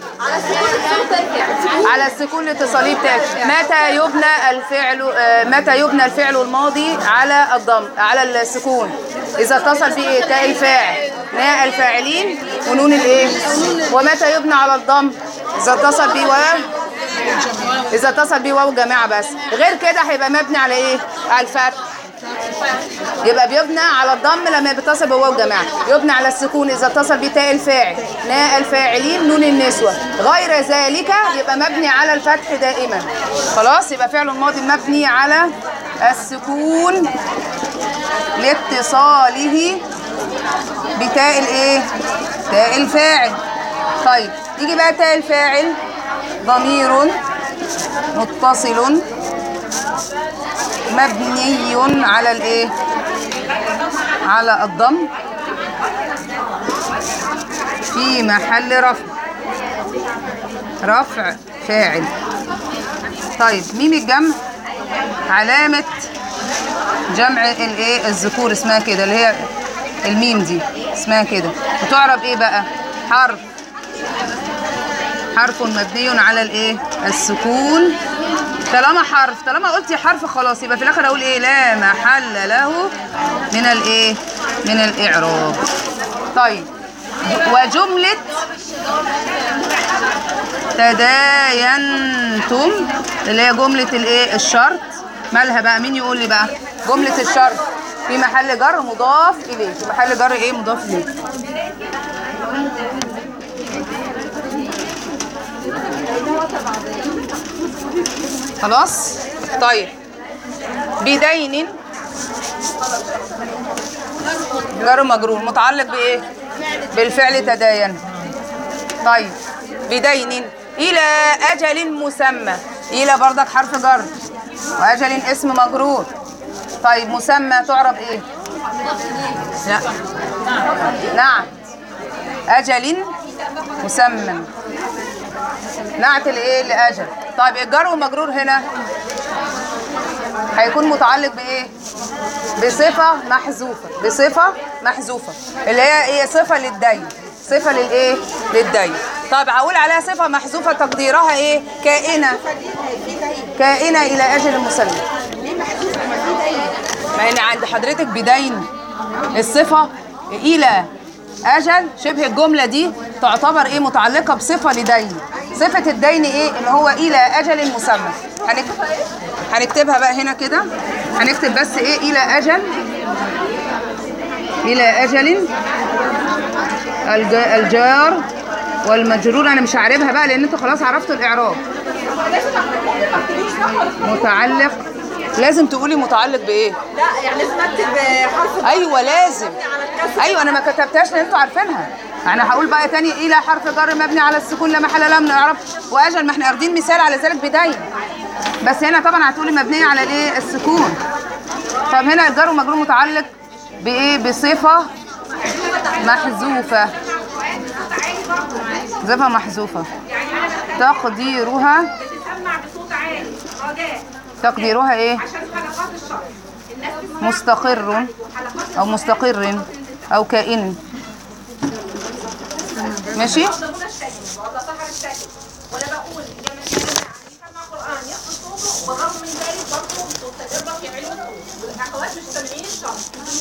على السكون الاتصالي بتاعك متى يبنى الفعل آه، متى يبنى الفعل الماضي على الضم على السكون اذا اتصل به ايه تاء الفاعل ناء الفاعلين ونون الايه ومتى يبنى على الضم اذا اتصل به واو اذا اتصل بيه واو جماعه بس غير كده هيبقى مبني على ايه على الفتح يبقى بيبنى على الضم لما بيتصل بواو جماعه يبنى على السكون اذا اتصل بتاء الفاعل ناء الفاعلين نون النسوه غير ذلك يبقى مبني على الفتح دائما خلاص يبقى فعل الماضي مبني على السكون لاتصاله بتاء الايه تاء الفاعل طيب يجي بقى تاء الفاعل ضمير متصل مبني على الايه على الضم في محل رفع رفع فاعل طيب ميم الجمع علامة جمع الايه الذكور اسمها كده اللي هي الميم دي اسمها كده وتعرب ايه بقى حرف حرف مبني على الايه السكون طالما حرف طالما قلتي حرف خلاص يبقى في الاخر اقول ايه لا محل له من الايه من الاعراب طيب وجمله تداينتم اللي هي جمله الايه الشرط مالها بقى مين يقول لي بقى جمله الشرط في محل جر مضاف اليه في محل جر ايه مضاف اليه خلاص طيب بدين جر مجرور متعلق بايه بالفعل تداين طيب بدين الى اجل مسمى الى بردك حرف جر واجل اسم مجرور طيب مسمى تعرب ايه لا نعم اجل مسمى نعت الايه لاجل طيب الجر والمجرور هنا هيكون متعلق بايه بصفه محذوفه بصفه محذوفه اللي هي ايه صفه للدين صفه للايه للدين طيب هقول عليها صفه محذوفه تقديرها ايه كائنه كائنه الى اجل مسمى ما هنا عند حضرتك بدين الصفه الى اجل شبه الجمله دي تعتبر ايه متعلقه بصفه لدين صفه الدين ايه ان هو الى اجل مسمى هنكتب هنكتبها بقى هنا كده هنكتب بس ايه الى اجل الى اجل الج- الجار والمجرور انا مش هعربها بقى لان انتوا خلاص عرفتوا الاعراب متعلق لازم تقولي متعلق بايه لا يعني لازم اكتب حرف ايوه لازم على الكسر ايوه انا ما كتبتهاش لان انتوا عارفينها انا هقول بقى تاني الى حرف جر مبني على السكون لا محل له من الاعراب واجل ما احنا واخدين مثال على ذلك بدايه بس هنا طبعا هتقولي مبنيه على الايه السكون طب هنا الجر ومجرور متعلق بايه بصفه محذوفه صفه محذوفه تقديرها تقديرها ايه مستقر او مستقر او كائن ماشي ولا بقول يا من يسمع قران يقرا صوته وبالرغم من ذلك برضه والتجربه في علم الاخوات مش سامعين الشرح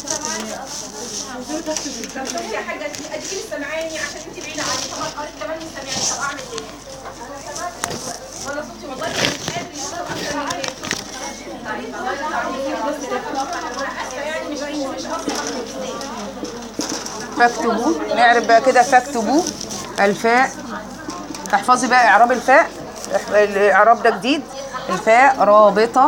طب يا حاجه اديني سامعاني عشان انت بعيده عني طب انا قريت كمان مش سامعاني طب اعمل ايه؟ وانا صوتي والله مش قادر يوصل اكتر من كده طيب الله يرضى عليكي يا رب انا اسفه يعني مش مش مش قصدي أخرج. فاكتبوا نعرف بقى كده فاكتبوا الفاء احفظي بقى اعراب الفاء إح- الاعراب ده جديد الفاء رابطه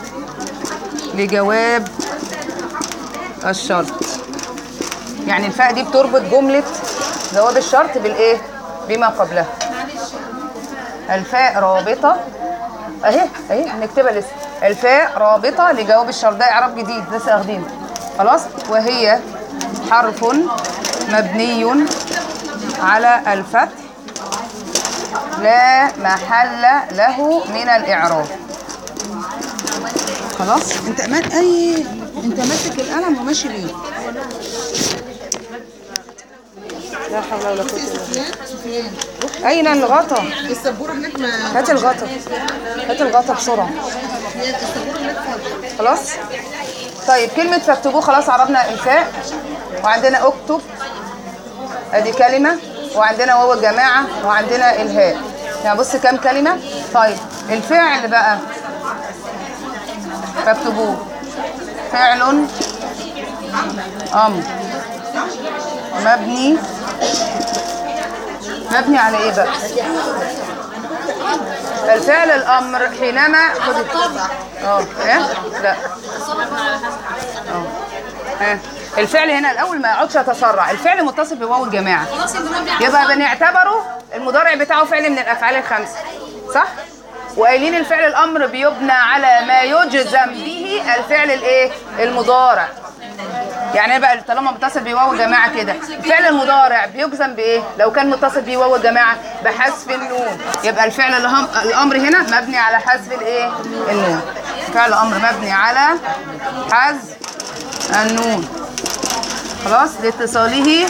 لجواب الشرط يعني الفاء دي بتربط جمله جواب الشرط بالايه بما قبلها الفاء رابطه اهي اهي نكتبها لسه الفاء رابطه لجواب الشرط ده اعراب جديد لسه واخدينه خلاص وهي حرف مبني على الفتح لا محل له من الاعراب خلاص انت ما اي انت ماسك القلم وماشي بيه لا حول ولا قوه الا بالله اين الغطا السبوره هناك ما هات الغطا هات الغطا بسرعة خلاص طيب كلمة فاكتبوه خلاص عرفنا الفاء وعندنا اكتب ادي كلمة وعندنا واو الجماعة وعندنا الهاء يعني بص كام كلمة طيب الفعل بقى فاكتبوه فعل امر مبني مبني على ايه بقى الفعل الامر حينما خد اه ايه لا اه ها الفعل هنا الاول ما يقعدش يتسرع الفعل متصل بواو الجماعه يبقى بنعتبره المضارع بتاعه فعل من الافعال الخمسه صح وقايلين الفعل الامر بيبنى على ما يجزم به الفعل الايه المضارع يعني ايه بقى طالما متصل بواو الجماعه كده الفعل المضارع بيجزم بايه لو كان متصل بواو الجماعه بحذف النون يبقى الفعل الهم... الامر هنا مبني على حذف الايه النون فعل امر مبني على حذف النون خلاص لاتصاله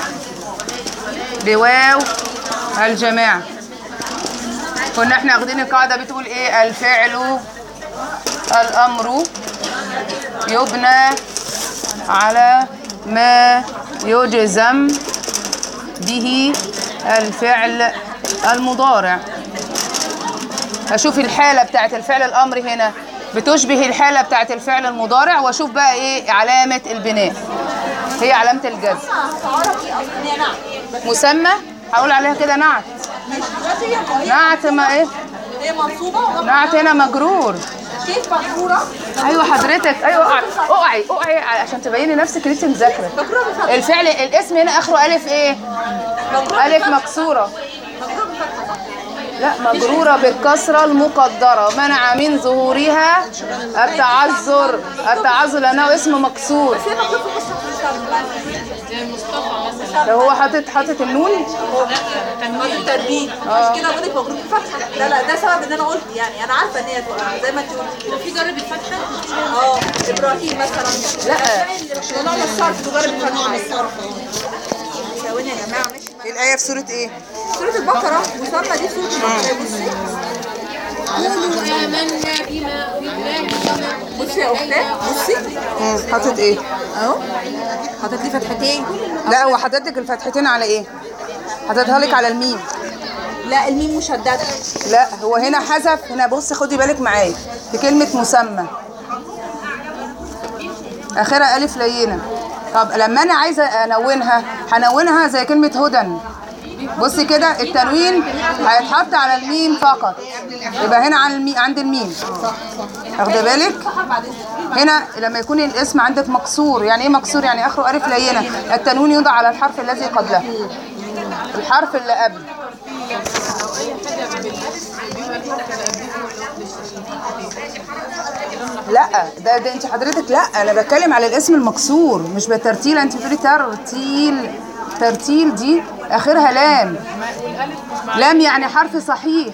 بواو الجماعه كنا احنا واخدين القاعده بتقول ايه الفعل الامر يبنى على ما يجزم به الفعل المضارع اشوف الحاله بتاعت الفعل الامر هنا بتشبه الحاله بتاعت الفعل المضارع واشوف بقى ايه علامه البناء هي علامه الجزم مسمى هقول عليها كده نعت نعت ما ايه هي منصوبه نعت هنا مجرور كيف مكسوره ايوه حضرتك ايوه اقعي اقعي اقعي عشان تبيني نفسك ان انت مذاكره مجرور بفتح الفعل الاسم هنا اخره الف ايه مجرور الف مكسوره مجرور بفتح لا مجروره بالكسره المقدره منع من ظهورها التعذر التعذر لانه اسم مكسور هي مكتوب في مصحف زي مصطفى مثلا لو هو حاطط حاطط النون مصحف التربيد عشان كده بقول لك مجرور بفتح لا لا ده سبب ان انا قلت يعني انا عارفه ان هي تبقى زي ما انت قلتي كده في جرب الفتحه اه ابراهيم مثلا لا والله ما الصرف تجرب الفتح ثواني يا جماعه ماشي الايه في سوره ايه سورة البقرة مسمى دي سورة البقرة بصي قولوا آمنا بما بالله بصي يا أختي بصي حاطط ايه أهو حاطط لي فتحتين لا هو حاطط لك الفتحتين على ايه حاططها لك على الميم لا الميم مشددة لا هو هنا حذف هنا بص خدي بالك معايا في كلمة مسمى آخرها ألف لينة طب لما أنا عايزة أنونها هنونها زي كلمة هدى بصي كده التنوين هيتحط على الميم فقط يبقى هنا عن المي... عند الميم واخده بالك هنا لما يكون الاسم عندك مكسور يعني ايه مكسور يعني اخره الف لينه التنوين يوضع على الحرف الذي قبله الحرف اللي قبل لا ده, ده انت حضرتك لا انا بتكلم على الاسم المكسور مش بترتيل انت بتقولي ترتيل ترتيل دي اخرها لام لام يعني حرف صحيح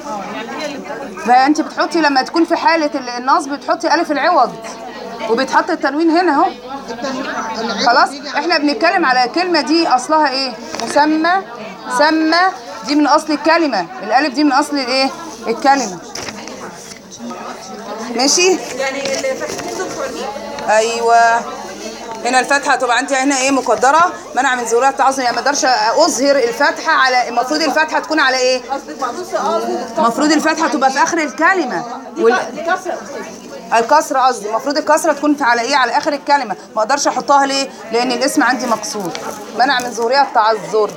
فانت بتحطي لما تكون في حاله ال- النصب بتحطي الف العوض وبتحط التنوين هنا اهو خلاص احنا بنتكلم على الكلمه دي اصلها ايه مسمى سمى دي من اصل الكلمه الالف دي من اصل الايه الكلمه ماشي يعني الفتحتين دول بتوع الميم ايوه هنا الفتحه تبقى عندي هنا ايه مقدره منع من ظهورها التعظم يعني ما اقدرش اظهر الفتحه على المفروض الفتحه تكون على ايه قصدك معطوف اه المفروض الفتحه تبقى في اخر الكلمه وال... دي كسره الكسره قصدي المفروض الكسره تكون في على ايه على اخر الكلمه ما اقدرش احطها ليه لان الاسم عندي مكسور منع من ظهورها التعذر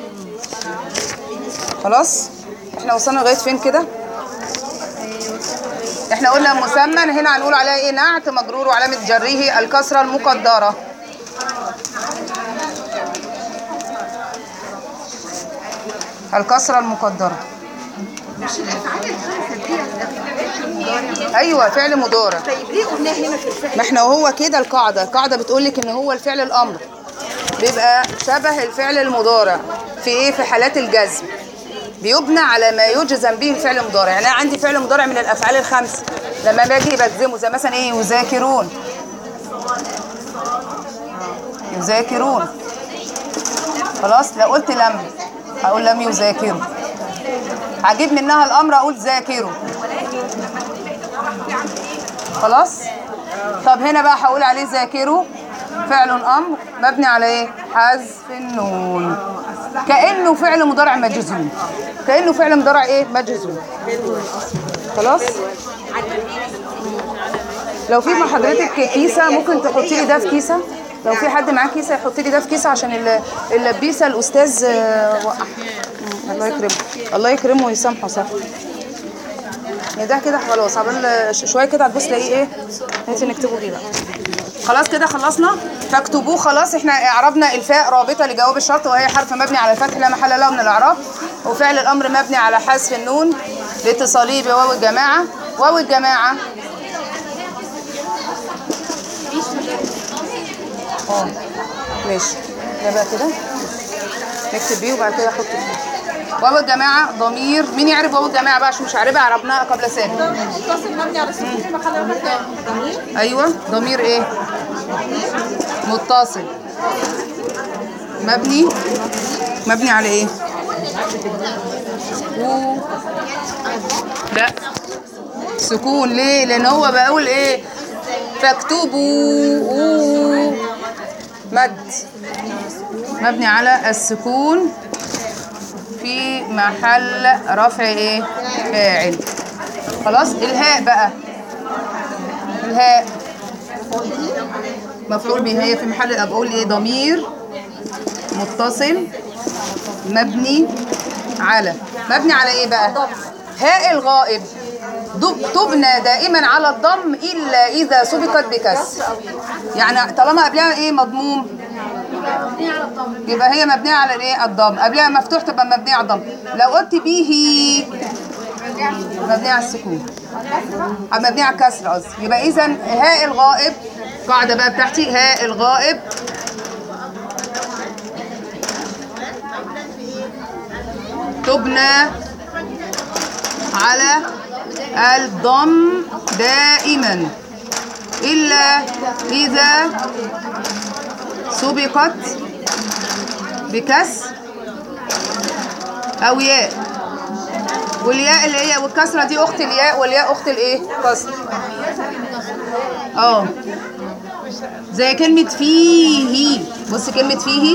خلاص احنا وصلنا لغايه فين كده احنا قلنا مسمى هنا هنقول عليها ايه نعت مجرور وعلامه جره الكسره المقدره الكسره المقدره ايوه فعل مضارع طيب ليه قلناها هنا في الفعل ما احنا وهو كده القاعدة القاعدة بتقول لك ان هو الفعل الامر بيبقى شبه الفعل المضارع في ايه في حالات الجزم بيبنى على ما يجزم به الفعل المضارع يعني انا عندي فعل مضارع من الافعال الخمسه لما باجي بجزمه زي مثلا ايه يذاكرون يذاكرون خلاص لو قلت لم هقول لم يذاكروا هجيب منها الامر اقول ذاكروا خلاص طب هنا بقى هقول عليه ذاكروا فعل امر مبني على ايه حذف النون كانه فعل مضارع مجزوم كانه فعل مضارع ايه مجزوم خلاص لو في مع حضرتك كيسه ممكن تحطي لي ده في كيسه لو في حد معاه كيسه يحط لي ده في كيسه عشان ال- اللبيسه الاستاذ آه، وقع مم، الله يكرمه الله يكرمه ويسامحه صح يعني ده كده خلاص عبال ش- شويه كده هتبص تلاقيه ايه هاتي نكتبه ايه بقى خلاص كده خلصنا فاكتبوه خلاص احنا اعربنا الفاء رابطه لجواب الشرط وهي حرف مبني على الفتح لا محل له من الاعراب وفعل الامر مبني على حذف النون لاتصاله بواو الجماعه واو الجماعه اه ماشي ده بقى كده نكتب بيه وبعد كده احط فيه واو الجماعه ضمير مين يعرف واو الجماعه بقى عشان مش عارفها عربناها قبل سابق متصل مبني على السكون في محل رفع ضمير ايوه ضمير ايه متصل مبني مبني على ايه و لا سكون ليه لان هو بقول ايه فاكتبوا أوه. مد مبني على السكون في محل رفع ايه فاعل خلاص الهاء بقى الهاء مفعول به هي في محل الاب اقول ايه ضمير متصل مبني على مبني على ايه بقى هاء الغائب دب- تبنى دائما على الضم الا اذا سبقت بكسر يعني طالما قبلها ايه مضموم يبقى هي مبنيه على الايه الضم قبلها مفتوح تبقى مبنيه على الضم لو قلت به مبنيه على السكون مبنيه على الكسر قصدي يبقى اذا هاء الغائب قاعده بقى بتاعتي هاء الغائب تبنى على الضم دائما إلا إذا سبقت بكسر أو ياء والياء اللي هي والكسرة دي أخت الياء والياء أخت الإيه؟ كسر اه زي كلمة فيه بص كلمة فيه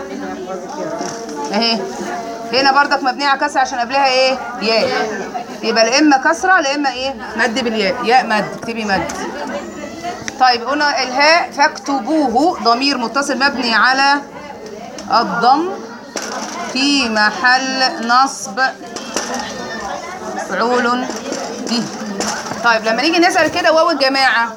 اهي هنا برضك مبنية على كسر عشان قبلها ايه ياء يبقى لا اما كسرة لا اما ايه مد بالياء ياء مد اكتبي مد طيب قلنا الهاء فاكتبوه ضمير متصل مبني على الضم في محل نصب مفعول به طيب لما نيجي نسأل كده واو الجماعة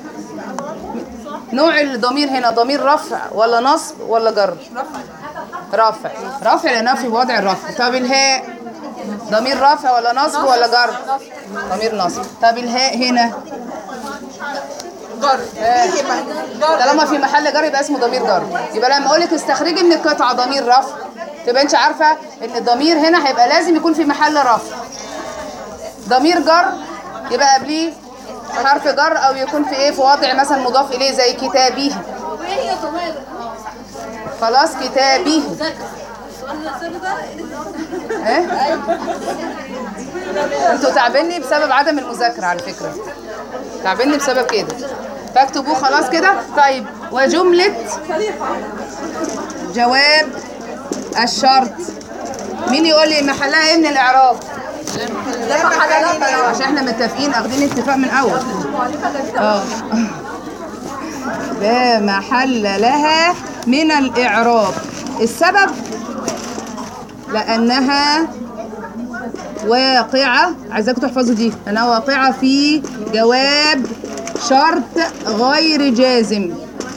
نوع الضمير هنا ضمير رفع ولا نصب ولا جر رفع رفع لأنها في وضع الرفع طب الهاء ضمير رفع ولا نصب ولا جر ضمير نصب طب الهاء هنا جر فيه مه- جر طالما في محل جر يبقى اسمه ضمير جر يبقى لما اقول لك استخرجي من القطعه ضمير رفع تبقى انت عارفه ان الضمير هنا هيبقى لازم يكون في محل رفع ضمير جر يبقى قبليه حرف جر او يكون في ايه في وضع مثلا مضاف اليه زي كتابه وايه هي ضمائر خلاص كتابه ذاكر السؤال السؤال ده ايه انتوا تعبني بسبب عدم المذاكره على فكره تعبني بسبب كده فاكتبوه خلاص كده طيب وجملة جواب الشرط مين يقول لي محلها ايه من الاعراب عشان احنا متفقين اخدين اتفاق من اول اه لا محل لها من الاعراب السبب لانها واقعة عايزاكم تحفظوا دي أنها واقعة في جواب شرط غير جازم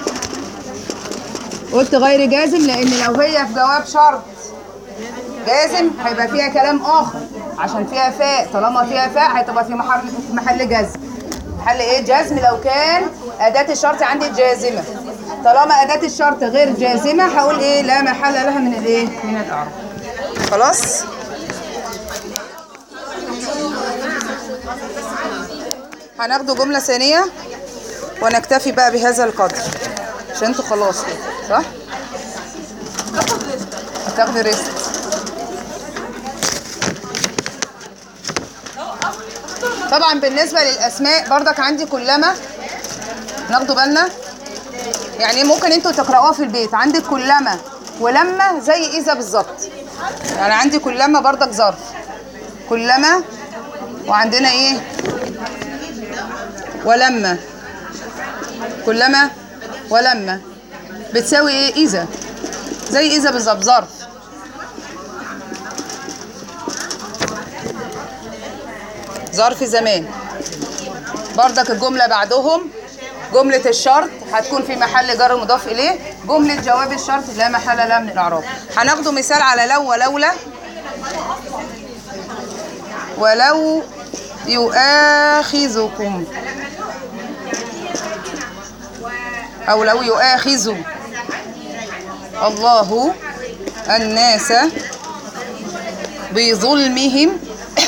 قلت غير جازم لأن لو هي في جواب شرط جازم هيبقى فيها كلام آخر عشان فيها فاء طالما فيها فاء هتبقى في محل في محل جزم محل ايه جزم لو كان أداة الشرط عندي جازمة طالما أداة الشرط غير جازمة هقول ايه لا محل لها من الايه من الإعراب خلاص هناخده جملة ثانية ونكتفي بقى بهذا القدر عشان انتوا خلاص كده صح؟ هتاخدي ريست طبعا بالنسبة للأسماء برضك عندي كلما ناخدوا بالنا يعني ممكن انتوا تقرأوها في البيت عندك كلما ولما زي إذا بالظبط يعني عندي كلما برضك ظرف كلما وعندنا ايه ولما كلما ولما بتساوي ايه اذا زي اذا بالظبط ظرف ظرف زمان بردك الجملة بعدهم جملة الشرط هتكون في محل جر مضاف إليه جملة جواب الشرط لا محل لها من الإعراب هناخده مثال على لو ولولا ولو يؤاخذكم أو لو يؤاخذ الله الناس بظلمهم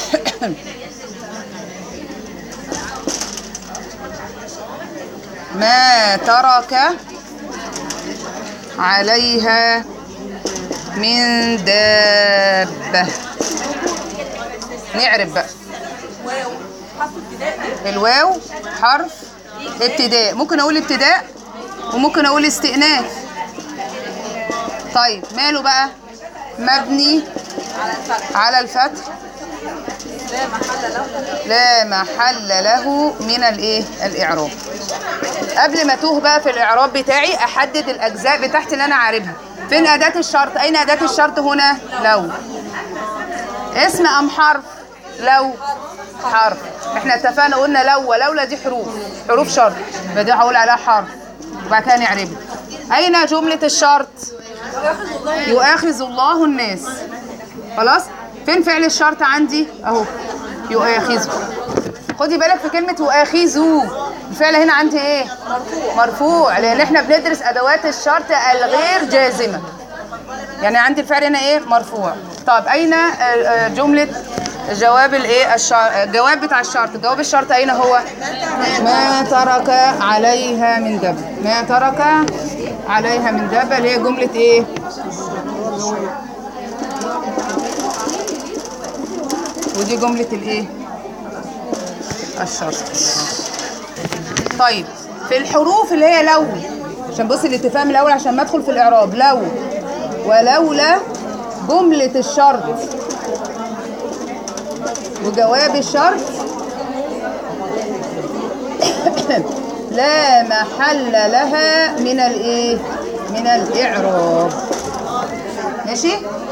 ما ترك عليها من دابة نعرف بقى الواو حرف ابتداء ممكن اقول ابتداء وممكن اقول استئناف طيب ماله بقى مبني على الفتح لا محل له من الايه الاعراب قبل ما توه بقى في الاعراب بتاعي احدد الاجزاء بتاعتي اللي انا عارفها فين اداه الشرط اين اداه الشرط هنا لو اسم ام حرف لو حرف احنا اتفقنا قلنا لو ولولا دي حروف حروف شرط فدي هقول عليها حرف وبعد كده نعربها اين جمله الشرط يؤاخذ الله الناس خلاص فين فعل الشرط عندي اهو يؤاخذه خدي بالك في كلمه يؤاخذوا الفعل هنا عندي ايه مرفوع لان احنا بندرس ادوات الشرط الغير جازمه يعني عندي الفعل هنا ايه مرفوع طب اين آه، آه، جمله جواب الايه الشرط الجواب بتاع الشرط جواب الشرط اين هو ما ترك عليها من دابه ما ترك عليها من دابه اللي هي جمله ايه ودي جمله الايه الشرط طيب في الحروف اللي هي لو عشان بص الاتفاق من الاول عشان ما ادخل في الاعراب لو ولولا جمله الشرط وجواب الشرط لا محل لها من الايه من الاعراب ماشي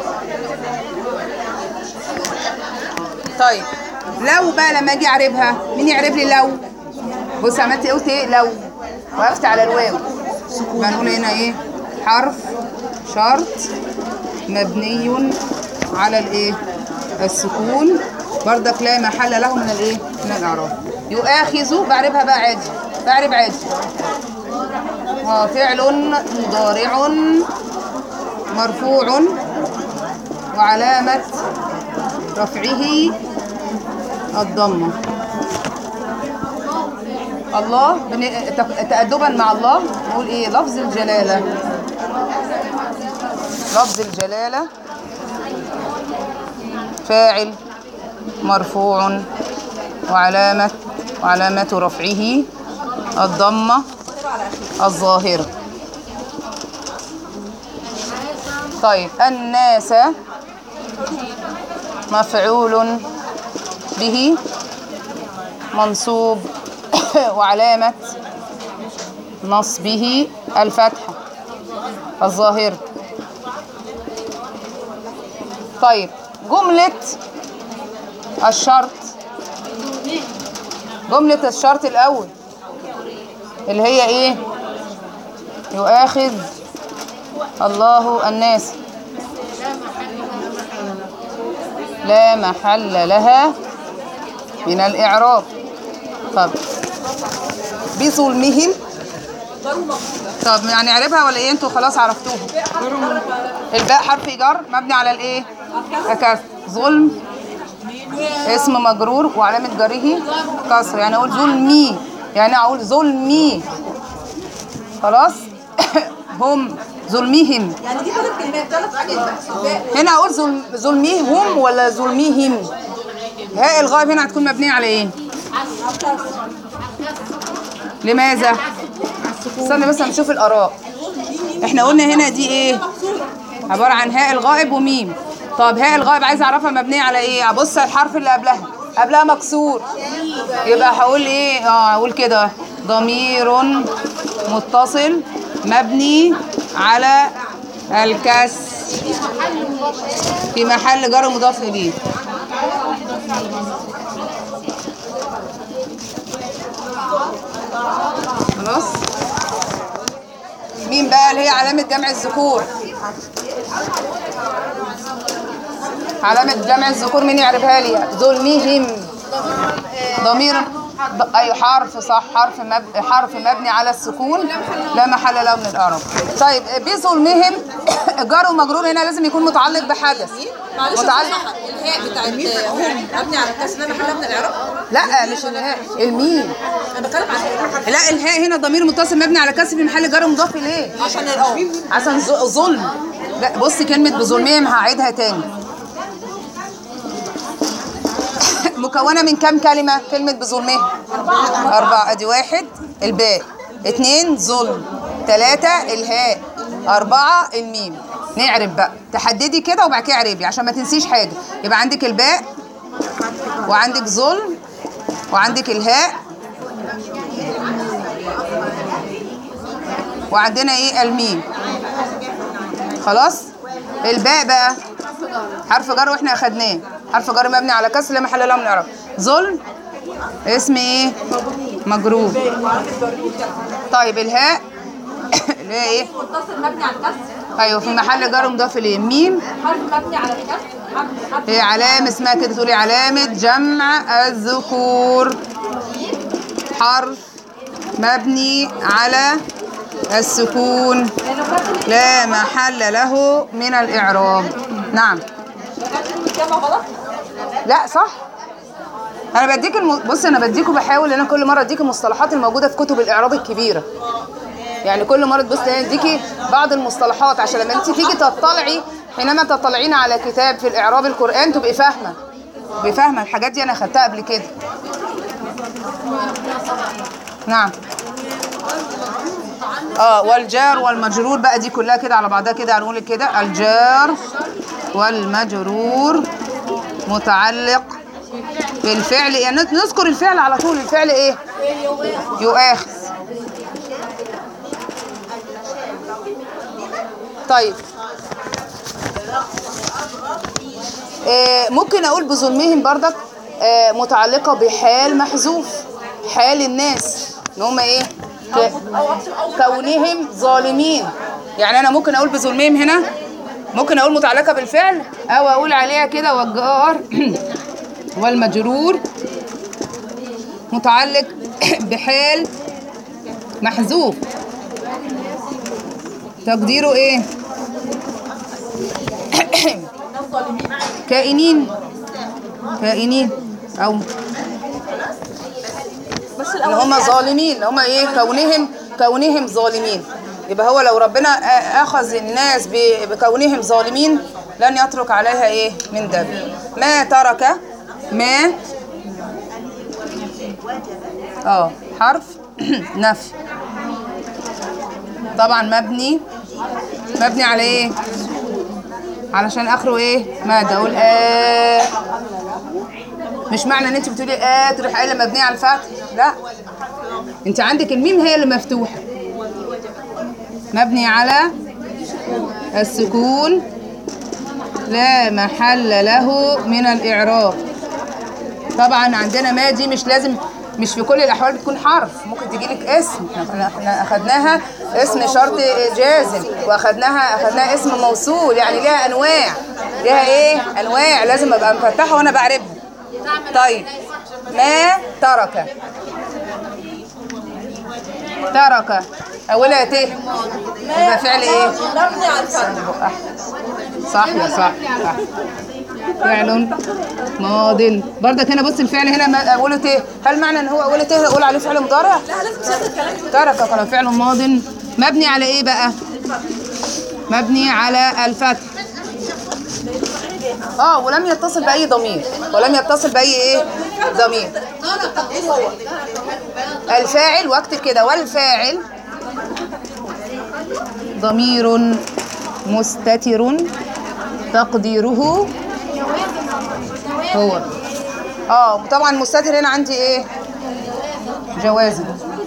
طيب لو بقى لما اجي اعربها مين يعرب لي لو بص عملت ايه قلت ايه لو وقفت على الواو يبقى نقول هنا ايه حرف شرط مبني على الايه السكون بردك لا محل له من الايه من الاعراب يؤاخذ بعربها بقى عادي بعرب عادي اه فعل مضارع مرفوع وعلامة رفعه الضمة الله بن... تق- تأدبا مع الله نقول ايه لفظ الجلالة لفظ الجلالة فاعل مرفوع وعلامة وعلامة رفعه الضمة الظاهرة طيب الناس مفعول به منصوب وعلامة نصبه الفتحة الظاهرة طيب جملة الشرط جملة الشرط الأول اللي هي إيه يؤاخذ الله الناس لا محل لها من الإعراب طب بظلمهم طب يعني عرفها ولا ايه انتوا خلاص عرفتوها الباء حرف جر مبني على الايه الكسر ظلم اسم مجرور وعلامة جره كسر يعني اقول ظلمي يعني اقول ظلمي خلاص هم ظلمهم يعني دي ثلاث كلمات ثلاث حاجات بس هنا اقول ظلم ظلميهم ولا ظلميهم هاء الغائب هنا هتكون مبنيه على ايه لماذا استنى بس نشوف الاراء احنا قلنا هنا دي ايه عباره عن هاء الغائب وميم طب هاء الغائب عايزه اعرفها مبنيه على ايه ابص على الحرف اللي قبلها قبلها مكسور يبقى هقول ايه اه هقول كده ضمير متصل مبني على الكسر في محل جر مضاف اليه خلاص مين بقى اللي هي علامة جمع الذكور علامة جمع الذكور مين يعرفها لي ظلمهم ضمير ض- اي حرف صح حرف مب... حرف مبني على السكون لا محل له من الاعراب طيب بظلمهم جار ومجرور هنا لازم يكون متعلق بحدث معلش متعلق الهاء بتاعت هم مبني على الكسر ده محلها من الاعراب لا مش الهاء الميم انا بتكلم عن لا الهاء هنا ضمير متصل مبني على كسر في محل جر مضاف اليه عشان الاه عشان ظ- ظلم لا بص كلمة بظلمهم هعيدها تاني مكونة من كام كلمة كلمة بظلمهم أربعة أدي واحد الباء اتنين ظلم تلاتة الهاء أربعة الميم نعرف بقى تحددي كده وبعد كده اعربي عشان ما تنسيش حاجة يبقى عندك الباء وعندك ظلم وعندك الهاء وعندنا ايه الميم خلاص الباء بقى حرف جر واحنا اخدناه حرف جر مبني على كسر لا محل له من الاعراب ظلم اسم ايه مجرور طيب الهاء اللي هي ايه متصل مبني على الكسر ايوه في محل جر مضاف اليه ميم حرف مبني على الكسر حرف حرف هي علامة اسمها كده تقولي علامة جمع الذكور حرف مبني على السكون لا محل له من الإعراب نعم الجمع غلط لا صح انا بديك الم... بص انا بديكوا بحاول ان انا كل مره اديك المصطلحات الموجوده في كتب الاعراب الكبيره يعني كل مره تبص تلاقي اديكي بعض المصطلحات عشان لما انت تيجي تطلعي حينما تطلعين على كتاب في الاعراب القران تبقي فاهمه تبقي فاهمه الحاجات دي انا خدتها قبل كده نعم اه والجار والمجرور بقى دي كلها كده على بعضها كده هنقول كده الجار والمجرور متعلق بالفعل يعني نذكر الفعل على طول الفعل ايه يؤاخذ طيب آه ممكن اقول بظلمهم بردك آه متعلقه بحال محذوف حال الناس ان هم ايه ك- كونهم ظالمين يعني انا ممكن اقول بظلمهم هنا ممكن اقول متعلقه بالفعل او اقول عليها كده والجار والمجرور متعلق بحال محذوف تقديره ايه كائنين كائنين او بس اللي هم ظالمين اللي هم ايه كونهم كونهم ظالمين يبقى هو لو ربنا آ- اخذ الناس ب- بكونهم ظالمين لن يترك عليها ايه من دم ما ترك ما اه حرف نفي طبعا مبني مبني على ايه علشان اخره ايه مادة اقول آه مش معنى ان انت بتقولي اه تروح قايله مبنيه على الفتح لا انت عندك الميم هي اللي مفتوحه مبني على السكون لا محل له من الاعراب طبعا عندنا ما دي مش لازم مش في كل الاحوال بتكون حرف ممكن تجي لك اسم احنا احنا اخدناها اسم شرط جازم واخدناها اخدناها اسم موصول يعني ليها انواع ليها ايه انواع لازم ابقى مفتحه وانا بعربها طيب ما ترك ترك اولها ت يبقى فعل ايه مبني على الفتح صح يا صح صح فعل ماض برضك هنا بص الفعل هنا ما- اوله ت هل معنى ان هو اوله ت اقول عليه فعل مضارع لا لازم تشاهد الكلام ترك قال فعل ماض مبني على ايه بقى مبني على الفتح اه ولم يتصل باي ضمير ولم يتصل باي ايه ضمير الفاعل واكتب كده والفاعل ضمير مستتر تقديره هو اه طبعا مستتر هنا عندي ايه جوازي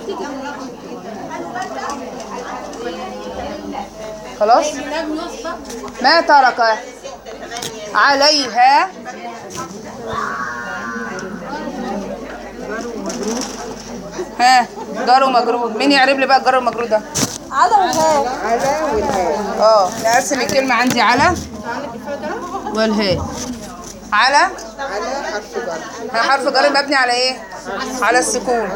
خلاص ما ترك عليها ها جار ومجرور مين يعرب لي بقى الجار والمجرور ده على وهاء اه نقسم الكلمة عندي على والهاء على ها حرف جر مبني على ايه على السكون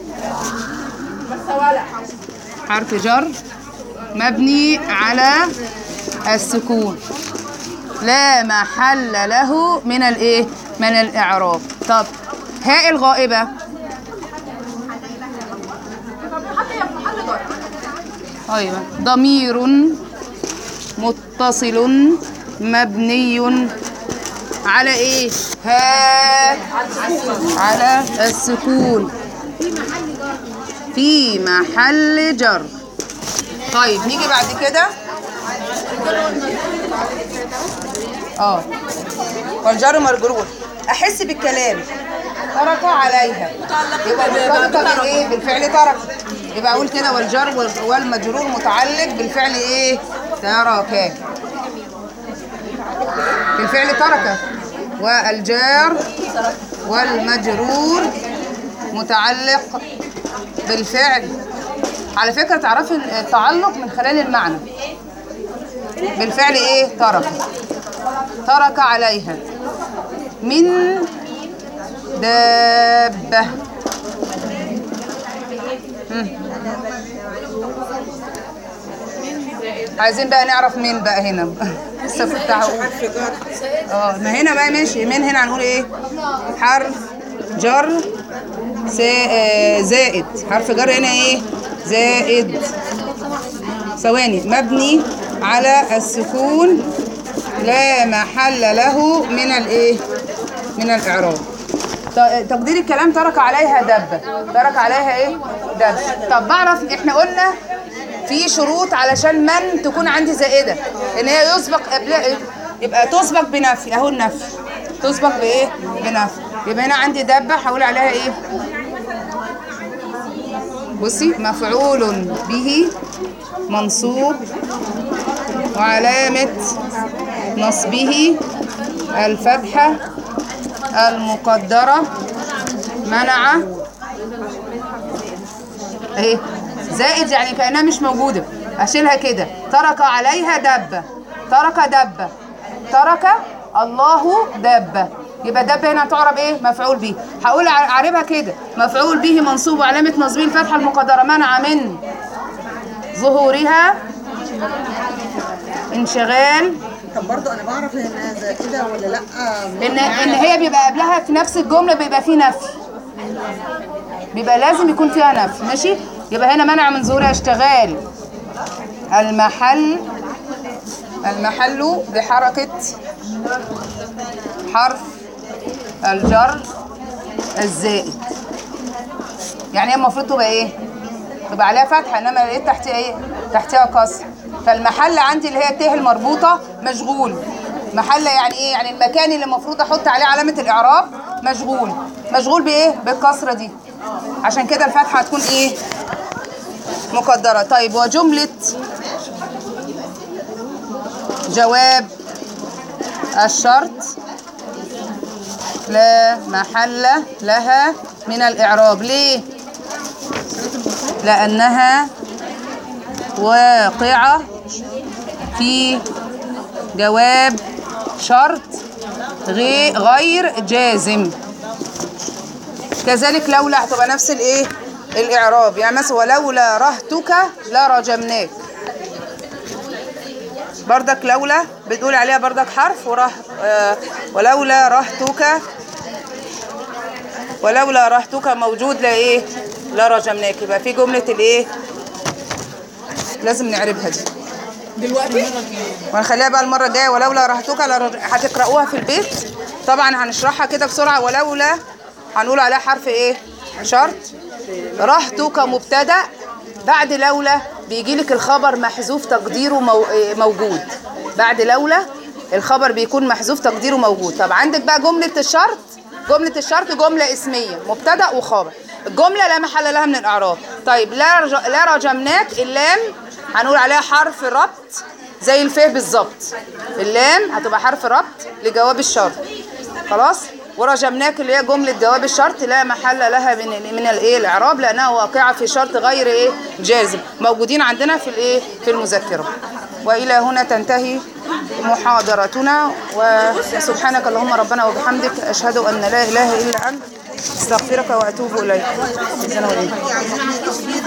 حرف جر مبني على السكون لا محل له من الايه من الاعراب طب هاء الغائبه ايوه ضمير متصل مبني على ايه ها على السكون في محل جر طيب نيجي بعد كده اه والجر مرجرور احس بالكلام ترك عليها يبقى مرتبطه بالايه بالفعل ترك يبقى اقول كده والجر وال- والمجرور متعلق بالفعل ايه ترك بالفعل ترك والجار والمجرور متعلق بالفعل على فكرة تعرفي التعلق من خلال المعنى بالفعل ايه ترك ترك عليها من دابة مم. عايزين بقى نعرف مين بقى هنا لسه في التعقول اه ما هنا بقى ماشي من هنا هنقول ايه حرف جر سا- آه، زائد حرف جر هنا ايه زائد ثواني مبني على السكون لا محل له من الايه من الاعراب ت- تقدير الكلام ترك عليها دبه ترك عليها ايه دبه طب بعرف احنا قلنا في شروط علشان من تكون عندي زائده ان هي يسبق قبل يبقى تسبق بنفي اهو النفي تسبق بايه بنفي يبقى هنا عندي دبه هقول عليها ايه بصي مفعول به منصوب وعلامة نصبه الفتحة المقدرة منع اهي زائد يعني كأنها مش موجودة أشيلها كده ترك عليها دبة ترك دبة ترك الله دبة يبقى دبة هنا تعرب ايه مفعول به هقول ع- اعربها كده مفعول به منصوب وعلامة نصبه الفتحة المقدرة منع من ظهورها انشغال طب برضه انا بعرف انها زائده ولا لا ان ان هي بيبقى قبلها في نفس الجمله بيبقى فيه نفي بيبقى لازم يكون فيها نفي ماشي يبقى هنا منع من ظهورها اشتغال المحل المحل بحركه حرف الجر الزائد يعني هي المفروض تبقى ايه تبقى عليها فتحه انما لقيت تحتها ايه تحتها كسر فالمحل عندي اللي هي الته المربوطه مشغول محله يعني ايه يعني المكان اللي المفروض احط عليه علامه الاعراب مشغول مشغول بايه بالكسره دي عشان كده الفتحه هتكون ايه مقدره طيب وجمله جواب الشرط لا محل لها من الإعراب ليه؟ لأنها واقعة في جواب شرط غي- غير جازم كذلك لولا هتبقى نفس الايه الاعراب يعني مثلا ولولا رهتك لرجمناك بردك لولا بتقول عليها بردك حرف وره آه ولولا رهتك ولولا رهتك موجود لا ايه لا رجمناك يبقى في جملة الايه لازم نعربها دي دلوقتي وهنخليها بقى المرة الجاية ولولا رهتك لرج... هتقرأوها في البيت طبعا هنشرحها كده بسرعة ولولا هنقول عليها حرف ايه شرط رهتك مبتدأ بعد لولا بيجي لك الخبر محذوف تقديره مو... إيه موجود بعد لولا الخبر بيكون محذوف تقديره موجود طب عندك بقى جملة الشرط جملة الشرط جملة اسمية مبتدأ وخبر الجملة لا محل لها من الإعراب طيب لا رج... لا رجمناك اللام هنقول عليها حرف ربط زي الفه بالظبط اللام هتبقى حرف ربط لجواب الشرط خلاص ورجمناك اللي هي جملة جواب الشرط لا محل لها من من الايه الاعراب لانها واقعة في شرط غير ايه جازم موجودين عندنا في الايه في المذكرة والى هنا تنتهي محاضرتنا وسبحانك اللهم ربنا وبحمدك اشهد ان لا اله الا انت استغفرك واتوب اليك